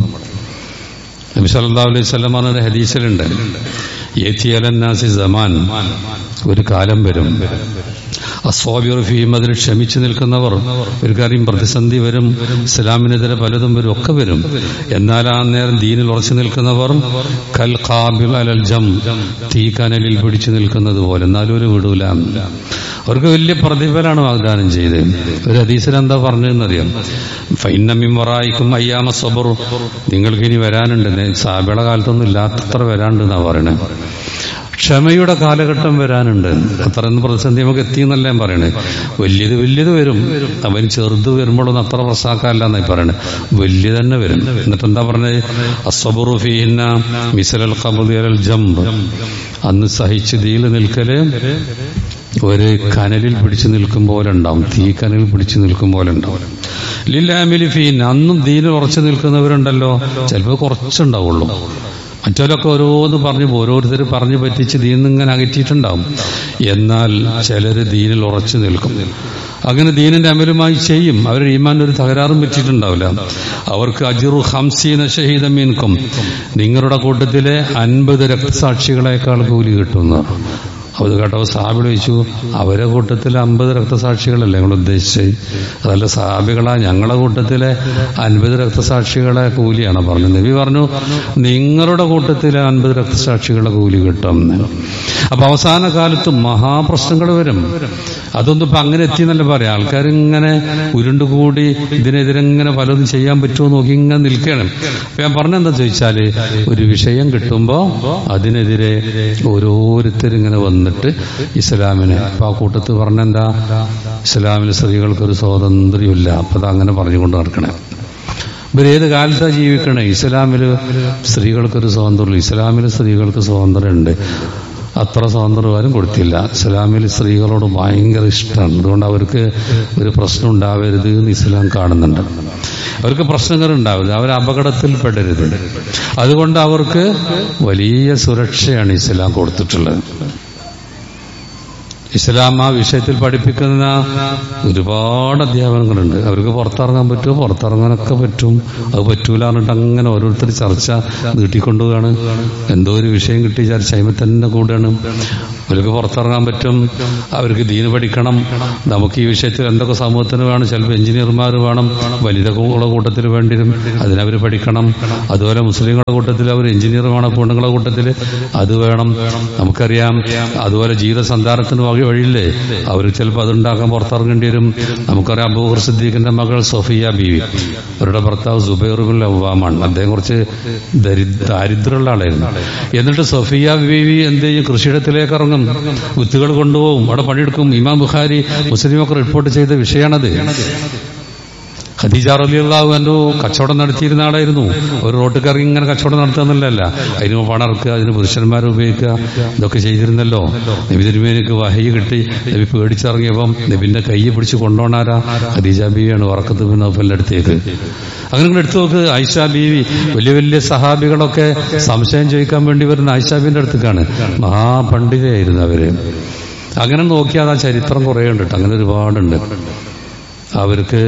നബി സല്ലല്ലാഹു അലൈഹി വസല്ലം പറഞ്ഞ ഹദീസിലുണ്ട് ഏത്തിയലന്നാസി സമാൻ ഒരു കാലം വരും അസ്വാബിർ ഫീം അതിൽ ക്ഷമിച്ചു നിൽക്കുന്നവർ ഒരു കാര്യം പ്രതിസന്ധി വരും ഇസ്ലാമിനെതിരെ പലതും വരും ഒക്കെ വരും എന്നാൽ ആ നേരം ദീനിൽ ഉറച്ചു നിൽക്കുന്നവർ കൽ ഖാബിൽ അലൽ ജം തീ കനലിൽ പിടിച്ചു നിൽക്കുന്നത് പോലെ എന്നാലും ഒരു വിടൂല അവർക്ക് വലിയ പ്രതിഫലമാണ് വാഗ്ദാനം ചെയ്ത് ഒരു ഹദീസിൽ എന്താ പറഞ്ഞതെന്നറിയാം ഫൈനമ്മിമറായിക്കും അയ്യാമ സബറു നിങ്ങൾക്ക് ഇനി വരാനുണ്ട് സാബിയുടെ കാലത്തൊന്നും ഇല്ലാത്തത്ര വരാനുണ്ട് എന്നാ പറയണേ ക്ഷമയുടെ കാലഘട്ടം വരാനുണ്ട് അത്രയൊന്നും പ്രതിസന്ധി നമുക്ക് എത്തിയെന്നല്ല ഞാൻ പറയണേ വലിയത് വലിയത് വരും അവൻ ചെറുത് വരുമ്പോഴൊന്നും അത്ര പ്രസാക്കല്ല എന്നായി പറയണേ വലിയ തന്നെ വരും എന്നിട്ട് എന്താ പറഞ്ഞത് അസബറു ഫീഹിന്ന മിസലൽ ഖബദിയൽ ജംബ് അന്ന് സഹിച്ച് ദീല് നിൽക്കല് ഒരു കനലിൽ പിടിച്ചു നിൽക്കും പോലെ ഉണ്ടാവും തീ കനലിൽ പിടിച്ചു നിൽക്കും പോലെ ഉണ്ടാവും ലില്ലാമിലി ഫീൻ അന്നും ദീനിൽ ഉറച്ചു നിൽക്കുന്നവരുണ്ടല്ലോ ചിലപ്പോൾ കുറച്ചുണ്ടാവുള്ളൂ മറ്റവരൊക്കെ ഓരോന്ന് പറഞ്ഞു ഓരോരുത്തർ പറഞ്ഞു പറ്റിച്ച് ദീനിങ്ങനെ അകറ്റിയിട്ടുണ്ടാവും എന്നാൽ ചിലർ ദീനിൽ ഉറച്ചു നിൽക്കും അങ്ങനെ ദീനിന്റെ അമലുമായി ചെയ്യും അവരുടെ ഈമാൻ ഒരു തകരാറും പറ്റിയിട്ടുണ്ടാവില്ല അവർക്ക് അജിറു ഹംസീന ഷഹീദ മീൻക്കും നിങ്ങളുടെ കൂട്ടത്തിലെ അൻപത് രക്തസാക്ഷികളെക്കാൾ കൂലി കിട്ടുന്നു അത് കേട്ടപ്പോൾ സാബിൾ ചോദിച്ചു അവരെ കൂട്ടത്തിൽ അമ്പത് രക്തസാക്ഷികളല്ലേ ഞങ്ങൾ ഉദ്ദേശിച്ചത് അതല്ല സാബികളാ ഞങ്ങളെ കൂട്ടത്തിലെ അൻപത് രക്തസാക്ഷികളെ കൂലിയാണ് പറഞ്ഞത് നബി പറഞ്ഞു നിങ്ങളുടെ കൂട്ടത്തിലെ അൻപത് രക്തസാക്ഷികളെ കൂലി കിട്ടും അപ്പൊ അവസാന കാലത്ത് മഹാപ്രശ്നങ്ങൾ വരും അതൊന്നും ഇപ്പൊ അങ്ങനെ എത്തിയെന്നല്ല പറയാം ആൾക്കാർ ഇങ്ങനെ ഉരുണ്ടുകൂടി ഇതിനെതിരെ ഇങ്ങനെ പലതും ചെയ്യാൻ പറ്റുമോ നോക്കി ഇങ്ങനെ നിൽക്കുകയാണ് അപ്പൊ ഞാൻ പറഞ്ഞെന്താ ചോദിച്ചാല് ഒരു വിഷയം കിട്ടുമ്പോ അതിനെതിരെ ഓരോരുത്തരിങ്ങനെ വന്നിട്ട് ഇസ്ലാമിനെ അപ്പൊ ആ കൂട്ടത്ത് പറഞ്ഞെന്താ ഇസ്ലാമിന് സ്ത്രീകൾക്കൊരു സ്വാതന്ത്ര്യമില്ല അപ്പൊ അത് അങ്ങനെ പറഞ്ഞുകൊണ്ട് നടക്കണേ ഇവരേത് കാലത്താണ് ജീവിക്കണേ ഇസ്ലാമില് സ്ത്രീകൾക്കൊരു സ്വാതന്ത്ര്യമില്ല ഇസ്ലാമില് സ്ത്രീകൾക്ക് സ്വാതന്ത്ര്യമുണ്ട് അത്ര സ്വാതന്ത്ര്യം ആരും കൊടുത്തില്ല ഇസ്ലാമിൽ സ്ത്രീകളോട് ഭയങ്കര ഇഷ്ടമാണ് അതുകൊണ്ട് അവർക്ക് ഒരു പ്രശ്നം ഉണ്ടാവരുത് എന്ന് ഇസ്ലാം കാണുന്നുണ്ട് അവർക്ക് പ്രശ്നങ്ങൾ ഉണ്ടാവരുത് അവർ അപകടത്തിൽ പെടരുത് അതുകൊണ്ട് അവർക്ക് വലിയ സുരക്ഷയാണ് ഇസ്ലാം കൊടുത്തിട്ടുള്ളത് ഇസ്ലാം ആ വിഷയത്തിൽ പഠിപ്പിക്കുന്ന ഒരുപാട് അധ്യാപനങ്ങളുണ്ട് അവർക്ക് പുറത്തിറങ്ങാൻ പറ്റുമോ പുറത്തിറങ്ങാനൊക്കെ പറ്റും അത് പറ്റൂല എന്നിട്ട് അങ്ങനെ ഓരോരുത്തർ ചർച്ച നീട്ടിക്കൊണ്ടുപോവാണ് എന്തോ ഒരു വിഷയം കിട്ടി ചർച്ച ചെയ്യുമ്പോൾ തന്നെ കൂടെയാണ് അവർക്ക് പുറത്തിറങ്ങാൻ പറ്റും അവർക്ക് ദീന് പഠിക്കണം നമുക്ക് ഈ വിഷയത്തിൽ എന്തൊക്കെ സമൂഹത്തിന് വേണം ചിലപ്പോൾ എഞ്ചിനീയർമാർ വേണം വനിതകളുടെ കൂട്ടത്തിൽ വേണ്ടി വരും അതിനവർ പഠിക്കണം അതുപോലെ മുസ്ലിങ്ങളുടെ കൂട്ടത്തിൽ അവർ എഞ്ചിനീയർ വേണം പെണ്ണുങ്ങളുടെ കൂട്ടത്തിൽ അത് വേണം നമുക്കറിയാം അതുപോലെ ജീവിത സന്ധാനത്തിന് വഴി വഴിയില്ലേ അവർ ചിലപ്പോൾ അതുണ്ടാക്കാൻ പുറത്തിറങ്ങേണ്ടി വരും നമുക്കറിയാം അബൂഹർ സിദ്ദീഖിന്റെ മകൾ സൊഫിയ ബീവി അവരുടെ ഭർത്താവ് സുബൈറുൽ അവ്വാമാണ് അദ്ദേഹം കുറച്ച് ദരി ദാരിദ്ര്യമുള്ള ആളായിരുന്നു എന്നിട്ട് സൊഫിയ ബീവി എന്ത് ചെയ്യും കൃഷിയിടത്തിലേക്ക് ഇറങ്ങും വിത്തുകൾ കൊണ്ടുപോകും അവിടെ പണിയെടുക്കും ഇമാം ബുഖാരി മുസ്ലിമൊക്കെ റിപ്പോർട്ട് ചെയ്ത വിഷയമാണത് ഖദീജ റലിയുള്ളാഹു എൻ്റെ കച്ചവടം നടത്തിയിരുന്ന ആളായിരുന്നു ഒരു റോട്ടിൽ കറങ്ങി ഇങ്ങനെ കച്ചവടം നടത്തുന്നില്ലല്ല അതിന് പണം ഇറക്കുക അതിന് പുരുഷന്മാരെ ഉപയോഗിക്കുക ഇതൊക്കെ ചെയ്തിരുന്നല്ലോ നബി തിരുമേനിക്ക് വഹയി കിട്ടി നബി പേടിച്ചിറങ്ങിയപ്പം നബിന്റെ കൈ പിടിച്ച് കൊണ്ടുപോണാരാ ഖദീജ ബീവിയാണ് വറക്കത്ത് ബിൻ നൗഫലിന്റെ അടുത്തേക്ക് അങ്ങനെ ഇങ്ങോട്ട് എടുത്തു നോക്ക് ആയിഷ ബീവി വലിയ വലിയ സഹാബികളൊക്കെ സംശയം ചോദിക്കാൻ വേണ്ടി വരുന്ന ആയിഷ ബീവിന്റെ അടുത്തേക്കാണ് മഹാപണ്ഡിതയായിരുന്നു അവര് അങ്ങനെ നോക്കിയാൽ ആ ചരിത്രം കുറേ ഉണ്ട് ട്ടോ. അങ്ങനെ ഒരുപാടുണ്ട് അവർക്ക്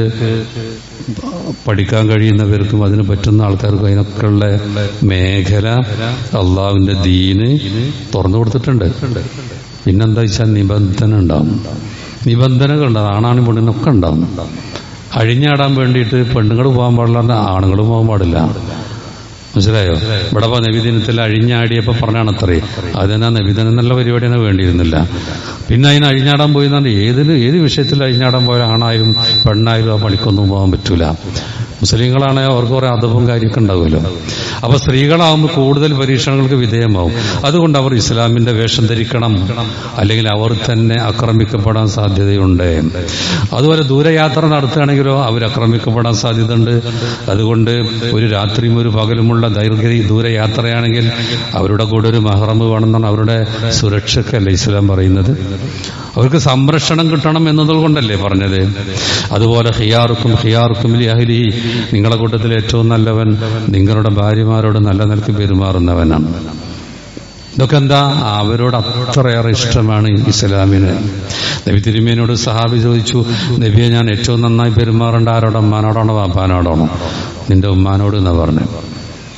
പഠിക്കാൻ കഴിയുന്നവർക്കും അതിന് പറ്റുന്ന ആൾക്കാർക്കും അതിനൊക്കെയുള്ള മേഖല അള്ളാവിന്റെ ദീന് തുറന്നു കൊടുത്തിട്ടുണ്ട് പിന്നെന്താ വെച്ചാൽ നിബന്ധന ഉണ്ടാവും നിബന്ധനകൾ ഉണ്ടാവും ആണാണും പെണ്ണിനൊക്കെ ഉണ്ടാവും അഴിഞ്ഞാടാൻ വേണ്ടിയിട്ട് പെണ്ണുങ്ങൾ പോകാൻ പാടില്ല ആണുങ്ങൾ പോകാൻ പാടില്ല മനസ്സിലായോ ഇവിടെ ഇപ്പൊ നബിദിനത്തിൽ അഴിഞ്ഞാടിയപ്പോ പറഞ്ഞാണ് അത്രേ അതിനാ നബിദിനം നല്ല പരിപാടിയാണ് വേണ്ടിയിരുന്നില്ല പിന്നെ അതിന് അഴിഞ്ഞാടാൻ പോയി എന്ന് പറഞ്ഞാൽ ഏതിന് ഏത് വിഷയത്തിൽ അഴിഞ്ഞാടാൻ പോയ ആണായാലും പെണ്ണായാലും ആ പണിക്കൊന്നും പോകാൻ പറ്റൂല മുസ്ലിങ്ങളാണെങ്കിൽ അവർക്ക് കുറെ അദബും കാര്യമൊക്കെ ഉണ്ടാവുമല്ലോ അപ്പൊ സ്ത്രീകളാവുമ്പോൾ കൂടുതൽ പരീക്ഷണങ്ങൾക്ക് വിധേയമാവും അതുകൊണ്ട് അവർ ഇസ്ലാമിന്റെ വേഷം ധരിക്കണം അല്ലെങ്കിൽ അവർ തന്നെ ആക്രമിക്കപ്പെടാൻ സാധ്യതയുണ്ട് അതുപോലെ ദൂരയാത്ര നടത്തുകയാണെങ്കിലോ അവർ ആക്രമിക്കപ്പെടാൻ സാധ്യതയുണ്ട് അതുകൊണ്ട് ഒരു രാത്രിയും ഒരു പകലുമുള്ള ദൈർഘ്യ ദൂരയാത്രയാണെങ്കിൽ അവരുടെ കൂടെ ഒരു മഹറമ് വേണമെന്നാണ് അവരുടെ സുരക്ഷക്കല്ലേ ഇസ്ലാം പറയുന്നത് അവർക്ക് സംരക്ഷണം കിട്ടണം എന്നതുകൊണ്ടല്ലേ പറഞ്ഞത് അതുപോലെ ഹിയാർക്കും ഹിയാർക്കും അഹലി നിങ്ങളുടെ കൂട്ടത്തിൽ ഏറ്റവും നല്ലവൻ നിങ്ങളുടെ ഭാര്യമാരോട് നല്ല നിലക്ക് പെരുമാറുന്നവനാണ് ഇതൊക്കെ എന്താ അവരോട് അത്രയേറെ ഇഷ്ടമാണ് ഇസ്ലാമിന് നബി തിരുമേനോട് സഹാബി ചോദിച്ചു നബിയെ ഞാൻ ഏറ്റവും നന്നായി പെരുമാറേണ്ട ആരോട് അമ്മാനോടാണോ വാപ്പാനോടാണോ നിന്റെ ഉമ്മാനോട് എന്നാ പറഞ്ഞു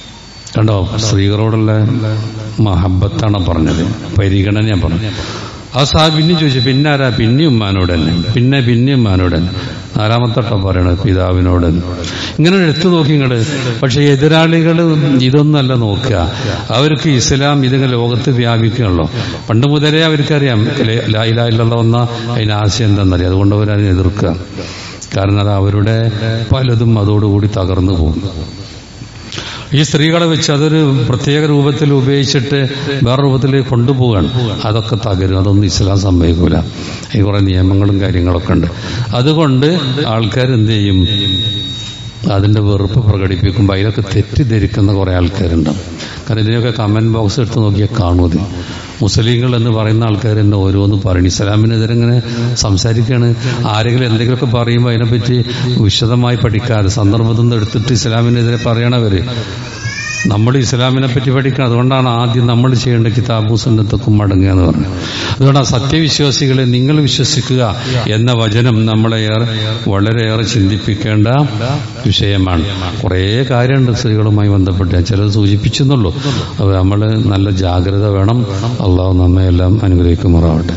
കണ്ടോ സ്ത്രീകളോടുള്ള മഹബത്താണ് പറഞ്ഞത് പരിഗണന പറഞ്ഞു ആ സാഹബ് പിന്നെയും ചോദിച്ചു പിന്നെ ആരാ പിന്നെ ഉമ്മാനോട് തന്നെ പിന്നെ പിന്നെ ഉമ്മാനോട് തന്നെ നാലാമത്തെ വട്ടം പറയണത് പിതാവിനോട് ഇങ്ങനെ എടുത്തു നോക്കി ഇങ്ങോട്ട് പക്ഷെ എതിരാളികൾ ഇതൊന്നല്ല നോക്കുക അവർക്ക് ഇസ്ലാം ഇതിങ്ങനെ ലോകത്ത് വ്യാപിക്കുകയുള്ളൂ പണ്ട് മുതലേ അവർക്കറിയാം ലായിലായിലുള്ള വന്ന അതിന് ആശയം എന്താണെന്നറിയാം അതുകൊണ്ട് അവരതിനെ എതിർക്കുക കാരണം അത് അവരുടെ പലതും അതോടുകൂടി തകർന്നു പോകും ഈ സ്ത്രീകളെ വെച്ച് അതൊരു പ്രത്യേക രൂപത്തിൽ ഉപയോഗിച്ചിട്ട് വേറെ രൂപത്തിലേക്ക് കൊണ്ടുപോവുകയാണ് അതൊക്കെ തകരും അതൊന്നും ഇസ്ലാം സമ്മതിക്കൂല ഈ കുറെ നിയമങ്ങളും കാര്യങ്ങളൊക്കെ ഉണ്ട് അതുകൊണ്ട് ആൾക്കാർ എന്ത് ചെയ്യും അതിന്റെ വെറുപ്പ് പ്രകടിപ്പിക്കുമ്പോൾ അതിലൊക്കെ തെറ്റിദ്ധരിക്കുന്ന കുറെ ആൾക്കാരുണ്ടാവും കാരണം ഇതിനൊക്കെ കമന്റ് ബോക്സ് എടുത്ത് നോക്കിയാൽ കാണുമത് മുസ്ലിങ്ങൾ എന്ന് പറയുന്ന ആൾക്കാർ തന്നെ ഓരോന്ന് പറയണം ഇസ്ലാമിനെതിരെ ഇങ്ങനെ സംസാരിക്കുകയാണ് ആരെങ്കിലും എന്തെങ്കിലുമൊക്കെ പറയുമ്പോൾ അതിനെപ്പറ്റി വിശദമായി പഠിക്കാതെ സന്ദർഭത്തിൽ നിന്ന് എടുത്തിട്ട് ഇസ്ലാമിനെതിരെ പറയണവര് നമ്മൾ ഇസ്ലാമിനെ പറ്റി പഠിക്കണം അതുകൊണ്ടാണ് ആദ്യം നമ്മൾ ചെയ്യേണ്ട കിതാബു സുന്നത്തക്കും മടങ്ങുക എന്ന് പറഞ്ഞു അതുകൊണ്ട് ആ സത്യവിശ്വാസികളെ നിങ്ങൾ വിശ്വസിക്കുക എന്ന വചനം നമ്മളെ ഏറെ വളരെയേറെ ചിന്തിപ്പിക്കേണ്ട വിഷയമാണ് കുറേ കാര്യമുണ്ട് സ്ത്രീകളുമായി ബന്ധപ്പെട്ട് ഞാൻ ചിലത് സൂചിപ്പിച്ചെന്നുള്ളൂ അത് നമ്മൾ നല്ല ജാഗ്രത വേണം അള്ളാഹു നമ്മെ എല്ലാം അനുഗ്രഹിക്കുമാറാവട്ടെ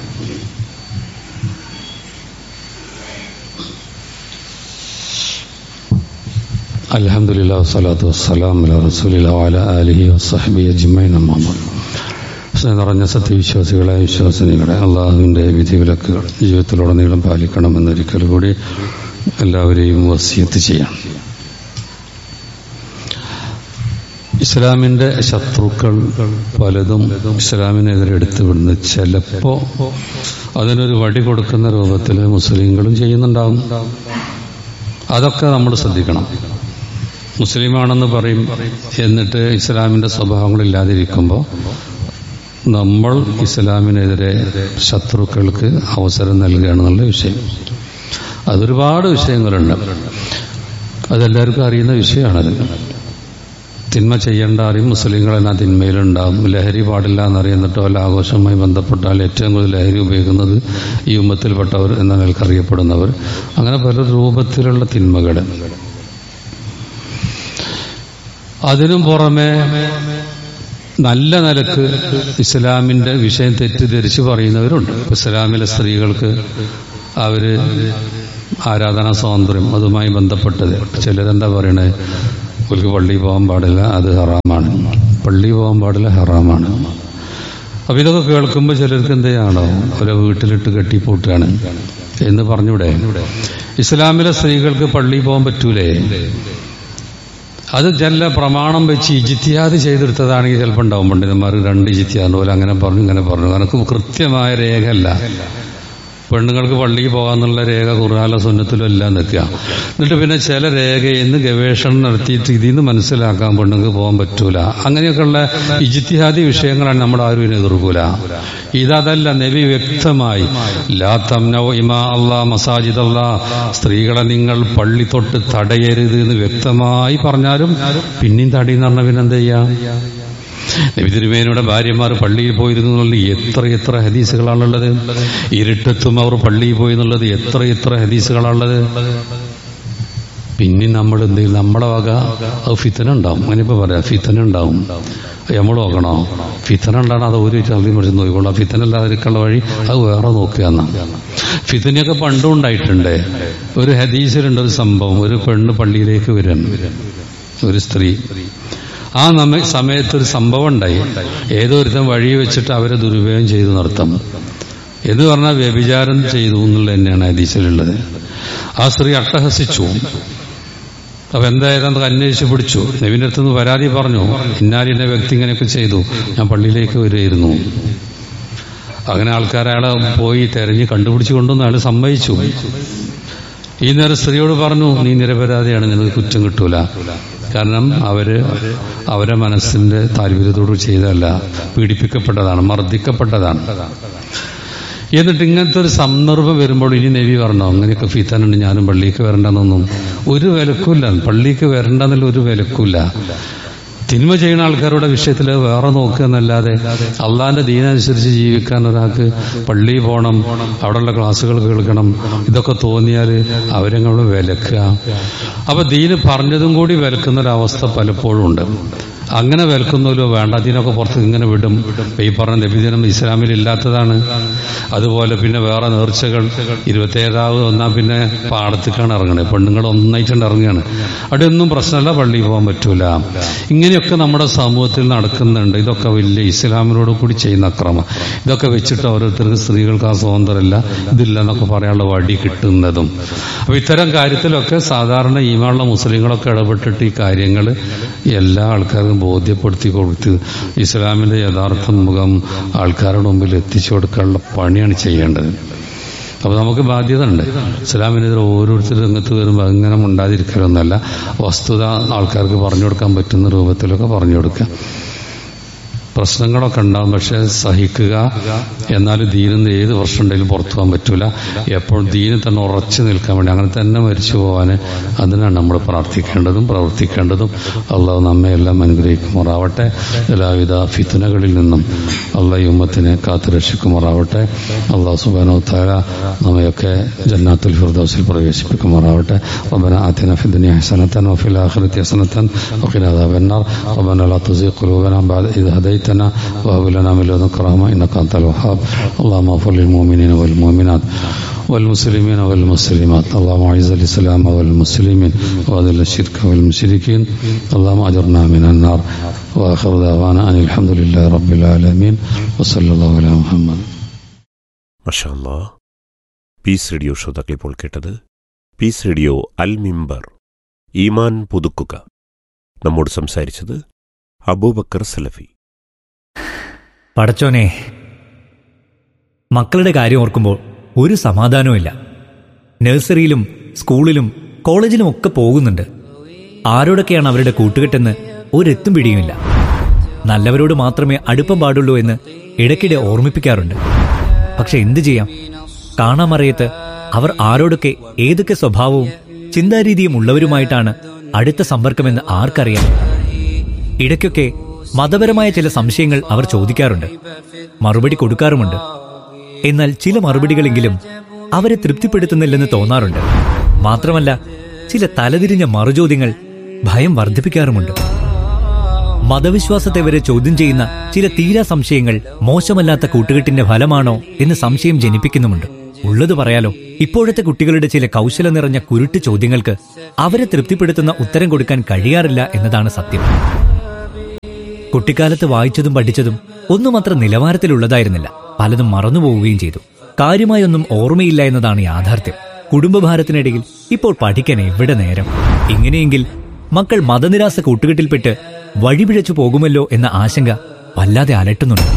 അലഹമുല്ലാ വസ്സലാത്തു വസ്സലാം അല റസൂലില്ല വാല അലിഹി വസ്സഹബി അജ്മൈൻ അമ്മാമൻ സ്നേഹം നിറഞ്ഞ സത്യവിശ്വാസികളെ വിശ്വാസിനികളെ അള്ളാഹുവിൻ്റെ വിധിവിലക്കുകൾ ജീവിതത്തിലുടനീളം പാലിക്കണമെന്നൊരിക്കൽ കൂടി എല്ലാവരെയും വസിയത്ത് ചെയ്യാം ഇസ്ലാമിന്റെ ശത്രുക്കൾ പലതും ഇസ്ലാമിനെതിരെ എടുത്തു വിടുന്നു ചിലപ്പോ അതിനൊരു വടി കൊടുക്കുന്ന രൂപത്തിൽ മുസ്ലിങ്ങളും ചെയ്യുന്നുണ്ടാവും അതൊക്കെ നമ്മൾ ശ്രദ്ധിക്കണം മുസ്ലിമാണെന്ന് പറയും എന്നിട്ട് ഇസ്ലാമിന്റെ സ്വഭാവങ്ങളില്ലാതിരിക്കുമ്പോൾ നമ്മൾ ഇസ്ലാമിനെതിരെ ശത്രുക്കൾക്ക് അവസരം നൽകുകയാണെന്നുള്ള വിഷയം അതൊരുപാട് വിഷയങ്ങളുണ്ട് അതെല്ലാവർക്കും അറിയുന്ന വിഷയമാണത് തിന്മ ചെയ്യേണ്ട അറിയും മുസ്ലിങ്ങളെല്ലാം തിന്മയിലുണ്ടാവും ലഹരി പാടില്ല എന്നറിയുന്നിട്ട് വല്ല ആഘോഷവുമായി ബന്ധപ്പെട്ടാൽ ഏറ്റവും കൂടുതൽ ലഹരി ഉപയോഗിക്കുന്നത് ഈ ഉമ്മത്തിൽപ്പെട്ടവർ എന്ന നിലക്ക് അറിയപ്പെടുന്നവർ അങ്ങനെ പല രൂപത്തിലുള്ള തിന്മകൾ അതിനും പുറമെ നല്ല നിലക്ക് ഇസ്ലാമിന്റെ വിഷയം തെറ്റിദ്ധരിച്ച് പറയുന്നവരുണ്ട് ഇസ്ലാമിലെ സ്ത്രീകൾക്ക് അവര് ആരാധനാ സ്വാതന്ത്ര്യം അതുമായി ബന്ധപ്പെട്ടത് ചിലരെന്താ പറയണേ അവർക്ക് പള്ളി പോകാൻ പാടില്ല അത് ഹറാമാണ് പള്ളി പോകാൻ പാടില്ല ഹറാമാണ് അപ്പൊ ഇതൊക്കെ കേൾക്കുമ്പോൾ ചിലർക്ക് എന്തെയാണോ അവരെ വീട്ടിലിട്ട് കെട്ടിപ്പൂട്ടുകയാണ് എന്ന് പറഞ്ഞൂടെ ഇസ്ലാമിലെ സ്ത്രീകൾക്ക് പള്ളി പോകാൻ പറ്റൂലേ അത് ചില പ്രമാണം വെച്ച് ഇജിത്തിയാദ് ചെയ്തെടുത്തതാണെങ്കിൽ ചിലപ്പോൾ ഉണ്ടാവും പണ്ഡിതന്മാർ രണ്ട് ഇജിത്തിയാദ് പോലെ അങ്ങനെ പറഞ്ഞു ഇങ്ങനെ പറഞ്ഞു കാരണം കൃത്യമായ രേഖയല്ല പെണ്ണുങ്ങൾക്ക് പള്ളിയിൽ പോകാന്നുള്ള രേഖ ഖുർആാല സുന്നത്തിലും എല്ലാം നിൽക്കുക എന്നിട്ട് പിന്നെ ചില രേഖയിൽ നിന്ന് ഗവേഷണം നടത്തിയിട്ട് ഇതിൽ നിന്ന് മനസ്സിലാക്കാൻ പെണ്ണുങ്ങൾക്ക് പോകാൻ പറ്റൂല അങ്ങനെയൊക്കെയുള്ള ഇജിത്തിഹാദി വിഷയങ്ങളാണ് നമ്മൾ ആരും ഇതിനെ എതിർക്കൂല ഇതല്ല നബി വ്യക്തമായി ലാ തംനോ ഇമാ അള്ളാ മസാജിദ് അള്ളാ സ്ത്രീകളെ നിങ്ങൾ പള്ളി തൊട്ട് തടയരുത് എന്ന് വ്യക്തമായി പറഞ്ഞാലും പിന്നെയും തടയുന്ന പറഞ്ഞ പിന്നെന്താ ചെയ്യാ നബി തിരുമേനയുടെ ഭാര്യമാർ പള്ളിയിൽ പോയിരുന്നു എന്നുള്ളത് എത്ര എത്ര ഹദീസുകളാണുള്ളത് ഇരുട്ടത്തും അവർ പള്ളിയിൽ പോയി എന്നുള്ളത് എത്ര എത്ര ഹദീസുകളാണുള്ളത് പിന്നെ നമ്മൾ എന്ത് ചെയ്യും നമ്മുടെ വക അത് ഫിത്തന ഉണ്ടാവും അങ്ങനെ ഇപ്പൊ പറയാം ഫിത്തന ഉണ്ടാവും നമ്മൾ നോക്കണോ ഫിത്തന ഉണ്ടാണ് അത് ഒരു ചതി മറിച്ച് നോക്കിക്കോളാം ഫിത്തന അല്ലാതിരിക്കുള്ള വഴി അത് വേറെ നോക്കുക എന്നാണ് ഫിത്തനയൊക്കെ പണ്ടും ഉണ്ടായിട്ടുണ്ട് ഒരു ഹദീസിലുണ്ട് ഒരു സംഭവം ഒരു പെണ്ണ് പള്ളിയിലേക്ക് വരാൻ ഒരു സ്ത്രീ ആ നമ്മ സമയത്ത് ഒരു സംഭവം ഉണ്ടായി ഏതോ ഒരുത്തൻ വഴി വെച്ചിട്ട് അവരെ ദുരുപയോഗം ചെയ്തു നടത്താം എന്ന് പറഞ്ഞാൽ വ്യഭിചാരം ചെയ്തു എന്നുള്ളത് തന്നെയാണ് ഹദീസിലുള്ളത് ആ സ്ത്രീ അട്ടഹസിച്ചു അപ്പൊ എന്തായാലും അത് അന്വേഷിച്ച് പിടിച്ചു നബിന്റെ അടുത്തുനിന്ന് പരാതി പറഞ്ഞു ഇന്നാലിന്റെ വ്യക്തി ഇങ്ങനെയൊക്കെ ചെയ്തു ഞാൻ പള്ളിയിലേക്ക് വരികയായിരുന്നു അങ്ങനെ ആൾക്കാർ അയാളെ പോയി തെരഞ്ഞ് കണ്ടുപിടിച്ച് കൊണ്ടുവന്ന് അയാൾ സമ്മതിച്ചു ഈ നേരം സ്ത്രീയോട് പറഞ്ഞു നീ നിരപരാധിയാണ് നിനക്ക് കുറ്റം കിട്ടൂല കാരണം അവര് അവരെ മനസ്സിന്റെ താല്പര്യത്തോട് ചെയ്തതല്ല പീഡിപ്പിക്കപ്പെട്ടതാണ് മർദ്ദിക്കപ്പെട്ടതാണ് എന്നിട്ട് ഇങ്ങനത്തെ ഒരു സന്ദർഭം വരുമ്പോൾ ഇനി നബി പറഞ്ഞോ അങ്ങനെയൊക്കെ ഫീത്താനുണ്ട് ഞാനും പള്ളിക്ക് വരണ്ടെന്നൊന്നും ഒരു വിലക്കുമില്ല പള്ളിക്ക് വരണ്ടെന്നുള്ള ഒരു വിലക്കുമില്ല തിന്മ ചെയ്യുന്ന ആൾക്കാരുടെ വിഷയത്തിൽ വേറെ നോക്കുക എന്നല്ലാതെ അള്ളാന്റെ ദീനനുസരിച്ച് ജീവിക്കാൻ ഒരാൾക്ക് പള്ളിയിൽ പോകണം അവിടെയുള്ള ക്ലാസ്സുകൾ കേൾക്കണം ഇതൊക്കെ തോന്നിയാൽ അവരങ്ങോട് വിലക്കുക അപ്പൊ ദീന് പറഞ്ഞതും കൂടി വിലക്കുന്ന ഒരവസ്ഥ പലപ്പോഴും ഉണ്ട് അങ്ങനെ വിലക്കുന്നല്ലോ വേണ്ട അതിനൊക്കെ പുറത്ത് ഇങ്ങനെ വിടും ഈ പറഞ്ഞ നബിദിനം ഇസ്ലാമിൽ ഇല്ലാത്തതാണ് അതുപോലെ പിന്നെ വേറെ നേർച്ചകൾ ഇരുപത്തേഴാവ് ഒന്നാം പിന്നെ പാടത്തേക്കാണ് ഇറങ്ങണത് പെണ്ണുങ്ങൾ ഒന്നായിട്ടുണ്ട് ഇറങ്ങുകയാണ് അവിടെ ഒന്നും പ്രശ്നമല്ല പള്ളിയിൽ പോകാൻ പറ്റൂല ഇങ്ങനെയൊക്കെ നമ്മുടെ സമൂഹത്തിൽ നടക്കുന്നുണ്ട് ഇതൊക്കെ വലിയ ഇസ്ലാമിനോട് കൂടി ചെയ്യുന്ന അക്രമം ഇതൊക്കെ വെച്ചിട്ട് ഓരോരുത്തർക്ക് സ്ത്രീകൾക്ക് ആ സ്വാതന്ത്ര്യമല്ല ഇതില്ല എന്നൊക്കെ പറയാനുള്ള വടി കിട്ടുന്നതും അപ്പൊ ഇത്തരം കാര്യത്തിലൊക്കെ സാധാരണ ഈമാനുള്ള മുസ്ലിങ്ങളൊക്കെ ഇടപെട്ടിട്ട് ഈ കാര്യങ്ങൾ എല്ലാ ആൾക്കാർക്കും ബോധ്യപ്പെടുത്തി കൊടുത്ത് ഇസ്ലാമിന്റെ യഥാർത്ഥ മുഖം ആൾക്കാരുടെ മുമ്പിൽ എത്തിച്ചു കൊടുക്കാനുള്ള പണിയാണ് ചെയ്യേണ്ടത് അപ്പൊ നമുക്ക് ബാധ്യത ഉണ്ട് ഇസ്ലാമിനെതിരെ ഓരോരുത്തർ രംഗത്ത് വരുമ്പോൾ അങ്ങനെ ഉണ്ടാതിരിക്കലൊന്നല്ല വസ്തുത ആൾക്കാർക്ക് പറഞ്ഞു കൊടുക്കാൻ പറ്റുന്ന രൂപത്തിലൊക്കെ പറഞ്ഞു കൊടുക്കുക പ്രശ്നങ്ങളൊക്കെ ഉണ്ടാവും പക്ഷെ സഹിക്കുക എന്നാലും ദീനിന്ന് ഏത് പ്രശ്നം ഉണ്ടെങ്കിലും പുറത്തു പോകാൻ പറ്റൂല എപ്പോഴും ദീനിൽ തന്നെ ഉറച്ചു നിൽക്കാൻ വേണ്ടി അങ്ങനെ തന്നെ മരിച്ചു പോകാൻ അതിനാണ് നമ്മൾ പ്രാർത്ഥിക്കേണ്ടതും പ്രവർത്തിക്കേണ്ടതും അള്ളാഹു നമ്മെ എല്ലാം അനുഗ്രഹിക്കുമാറാവട്ടെ എല്ലാവിധ ഫിത്തുനകളിൽ നിന്നും അള്ളാഹ് യുമ്മത്തിനെ കാത്തു രക്ഷിക്കുമാറാവട്ടെ അള്ളാഹു സുബാനോ താര നമ്മയൊക്കെ ജന്നാത്തുൽ ഫിർദൗസിൽ പ്രവേശിപ്പിക്കുമാറാവട്ടെ ربنا آتنا في الدنيا حسنة وفي الآخرة حسنة وقنا عذاب النار ربنا لا تزغ قلوبنا بعد إذ هديتنا وهب لنا من لدنك رحمة إنك أنت الوهاب اللهم اغفر للمؤمنين والمؤمنات والمسلمين والمسلمات اللهم اعز الاسلام والمسلمين واذل الشرك والمشركين اللهم اجرنا من النار واخر دعوانا ان الحمد لله رب العالمين وصلى الله على محمد മഷാല്ലാ പീസ് റേഡിയോ ശ്രോതാക്കൾ ഇപ്പോൾ കേട്ടത് പീസ് റേഡിയോ അൽ മിമ്പർ ഈമാൻ പുതുക്കുക നമ്മോട് സംസാരിച്ചത് അബൂബക്കർ സലഫി പടച്ചോനെ മക്കളുടെ കാര്യം ഓർക്കുമ്പോൾ ഒരു സമാധാനവുമില്ല നഴ്സറിയിലും സ്കൂളിലും കോളേജിലും ഒക്കെ പോകുന്നുണ്ട് ആരോടൊക്കെയാണ് അവരുടെ കൂട്ടുകെട്ടെന്ന് ഒരെത്തും പിടിയുമില്ല നല്ലവരോട് മാത്രമേ അടുപ്പം പാടുള്ളൂ എന്ന് ഇടയ്ക്കിടെ ഓർമ്മിപ്പിക്കാറുണ്ട് പക്ഷെ എന്തു ചെയ്യാം കാണാമറിയത്ത് അവർ ആരോടൊക്കെ ഏതൊക്കെ സ്വഭാവവും ചിന്താരീതിയും ഉള്ളവരുമായിട്ടാണ് അടുത്ത സമ്പർക്കമെന്ന് ആർക്കറിയാം ഇടയ്ക്കൊക്കെ മതപരമായ ചില സംശയങ്ങൾ അവർ ചോദിക്കാറുണ്ട് മറുപടി കൊടുക്കാറുമുണ്ട് എന്നാൽ ചില മറുപടികളെങ്കിലും അവരെ തൃപ്തിപ്പെടുത്തുന്നില്ലെന്ന് തോന്നാറുണ്ട് മാത്രമല്ല ചില തലതിരിഞ്ഞ മറുചോദ്യങ്ങൾ ഭയം വർദ്ധിപ്പിക്കാറുമുണ്ട് മതവിശ്വാസത്തെ വരെ ചോദ്യം ചെയ്യുന്ന ചില തീരാ സംശയങ്ങൾ മോശമല്ലാത്ത കൂട്ടുകെട്ടിന്റെ ഫലമാണോ എന്ന് സംശയം ജനിപ്പിക്കുന്നുമുണ്ട് ഉള്ളത് പറയാലോ ഇപ്പോഴത്തെ കുട്ടികളുടെ ചില കൗശലം നിറഞ്ഞ കുരുട്ട് ചോദ്യങ്ങൾക്ക് അവരെ തൃപ്തിപ്പെടുത്തുന്ന ഉത്തരം കൊടുക്കാൻ കഴിയാറില്ല എന്നതാണ് സത്യം കുട്ടിക്കാലത്ത് വായിച്ചതും പഠിച്ചതും ഒന്നും അത്ര നിലവാരത്തിലുള്ളതായിരുന്നില്ല പലതും മറന്നുപോവുകയും ചെയ്തു കാര്യമായൊന്നും ഓർമ്മയില്ല എന്നതാണ് യാഥാർത്ഥ്യം കുടുംബഭാരത്തിനിടയിൽ ഇപ്പോൾ പഠിക്കാൻ എവിടെ നേരം ഇങ്ങനെയെങ്കിൽ മക്കൾ മതനിരാസ കൂട്ടുകെട്ടിൽപ്പെട്ട് വഴിപിഴച്ചു പോകുമല്ലോ എന്ന ആശങ്ക വല്ലാതെ അലട്ടുന്നുണ്ട്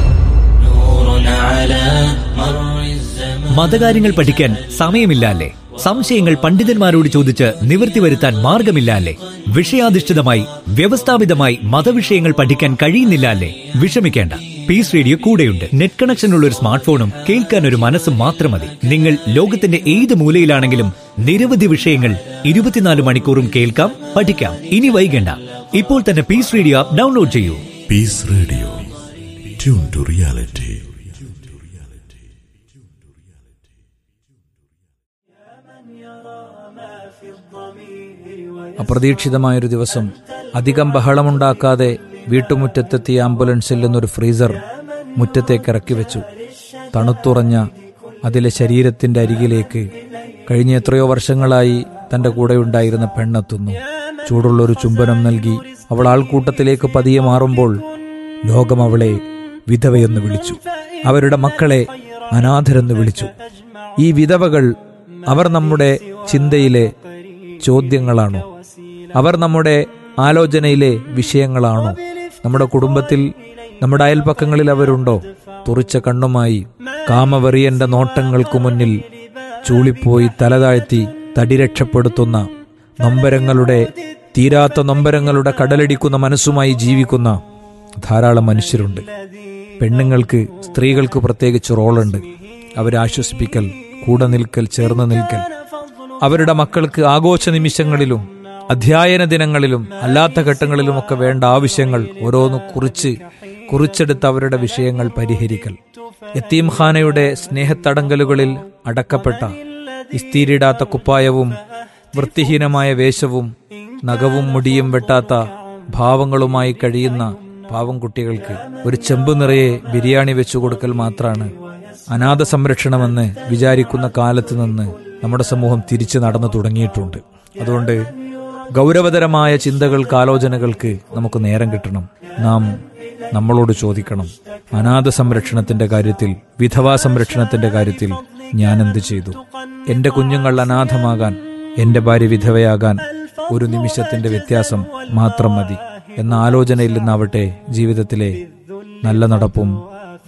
മതകാര്യങ്ങൾ പഠിക്കാൻ സമയമില്ല അല്ലേ സംശയങ്ങൾ പണ്ഡിതന്മാരോട് ചോദിച്ച് നിവൃത്തി വരുത്താൻ മാർഗമില്ല അല്ലേ വിഷയാധിഷ്ഠിതമായി വ്യവസ്ഥാപിതമായി മതവിഷയങ്ങൾ പഠിക്കാൻ കഴിയുന്നില്ല അല്ലേ വിഷമിക്കേണ്ട പീസ് റേഡിയോ കൂടെയുണ്ട് നെറ്റ് കണക്ഷൻ ഉള്ള ഒരു സ്മാർട്ട് ഫോണും കേൾക്കാൻ ഒരു മനസ്സും മാത്രം മതി നിങ്ങൾ ലോകത്തിന്റെ ഏത് മൂലയിലാണെങ്കിലും നിരവധി വിഷയങ്ങൾ ഇരുപത്തിനാല് മണിക്കൂറും കേൾക്കാം പഠിക്കാം ഇനി വൈകണ്ട ഇപ്പോൾ തന്നെ പീസ് റേഡിയോ ആപ്പ് ഡൗൺലോഡ് ചെയ്യൂ Peace Radio. Tune to reality. അപ്രതീക്ഷിതമായൊരു ദിവസം അധികം ബഹളമുണ്ടാക്കാതെ വീട്ടുമുറ്റത്തെത്തിയ ആംബുലൻസിൽ നിന്നൊരു ഫ്രീസർ മുറ്റത്തേക്ക് ഇറക്കി വെച്ചു തണുത്തുറഞ്ഞ അതിലെ ശരീരത്തിന്റെ അരികിലേക്ക് കഴിഞ്ഞ എത്രയോ വർഷങ്ങളായി തന്റെ കൂടെയുണ്ടായിരുന്ന പെണ്ണെത്തുന്നു ചൂടുള്ളൊരു ചുംബനം നൽകി അവൾ ആൾക്കൂട്ടത്തിലേക്ക് പതിയെ മാറുമ്പോൾ ലോകം അവളെ വിധവയെന്ന് വിളിച്ചു അവരുടെ മക്കളെ അനാഥരെന്ന് വിളിച്ചു ഈ വിധവകൾ അവർ നമ്മുടെ ചിന്തയിലെ ചോദ്യങ്ങളാണോ അവർ നമ്മുടെ ആലോചനയിലെ വിഷയങ്ങളാണോ നമ്മുടെ കുടുംബത്തിൽ നമ്മുടെ അയൽപ്പക്കങ്ങളിൽ അവരുണ്ടോ തുറിച്ച കണ്ണുമായി കാമവെറിയന്റെ നോട്ടങ്ങൾക്കു മുന്നിൽ ചൂളിപ്പോയി തലതാഴ്ത്തി തടി രക്ഷപ്പെടുത്തുന്ന നൊമ്പരങ്ങളുടെ തീരാത്ത നൊമ്പരങ്ങളുടെ കടലടിക്കുന്ന മനസ്സുമായി ജീവിക്കുന്ന ധാരാളം മനുഷ്യരുണ്ട് പെണ്ണുങ്ങൾക്ക് സ്ത്രീകൾക്ക് പ്രത്യേകിച്ച് റോളുണ്ട് അവരെ ആശ്വസിപ്പിക്കൽ കൂടെ നിൽക്കൽ ചേർന്ന് നിൽക്കൽ അവരുടെ മക്കൾക്ക് ആഘോഷ നിമിഷങ്ങളിലും അധ്യയന ദിനങ്ങളിലും അല്ലാത്ത ഘട്ടങ്ങളിലുമൊക്കെ വേണ്ട ആവശ്യങ്ങൾ ഓരോന്ന് കുറിച്ച് കുറിച്ചെടുത്ത് അവരുടെ വിഷയങ്ങൾ പരിഹരിക്കൽ യത്തീംഖാനയുടെ സ്നേഹത്തടങ്കലുകളിൽ അടക്കപ്പെട്ട ഇസ്തീരിടാത്ത കുപ്പായവും വൃത്തിഹീനമായ വേഷവും നഖവും മുടിയും വെട്ടാത്ത ഭാവങ്ങളുമായി കഴിയുന്ന പാവം കുട്ടികൾക്ക് ഒരു ചെമ്പ് നിറയെ ബിരിയാണി വെച്ചു കൊടുക്കൽ മാത്രമാണ് അനാഥ സംരക്ഷണമെന്ന് വിചാരിക്കുന്ന കാലത്ത് നിന്ന് നമ്മുടെ സമൂഹം തിരിച്ചു നടന്നു തുടങ്ങിയിട്ടുണ്ട് അതുകൊണ്ട് ഗൗരവതരമായ ചിന്തകൾക്ക് ആലോചനകൾക്ക് നമുക്ക് നേരം കിട്ടണം നാം നമ്മളോട് ചോദിക്കണം അനാഥ സംരക്ഷണത്തിന്റെ കാര്യത്തിൽ വിധവാ സംരക്ഷണത്തിന്റെ കാര്യത്തിൽ ഞാൻ എന്ത് ചെയ്തു എന്റെ കുഞ്ഞുങ്ങൾ അനാഥമാകാൻ എന്റെ ഭാര്യ വിധവയാകാൻ ഒരു നിമിഷത്തിന്റെ വ്യത്യാസം മാത്രം മതി എന്ന ആലോചനയിൽ നിന്നാവട്ടെ ജീവിതത്തിലെ നല്ല നടപ്പും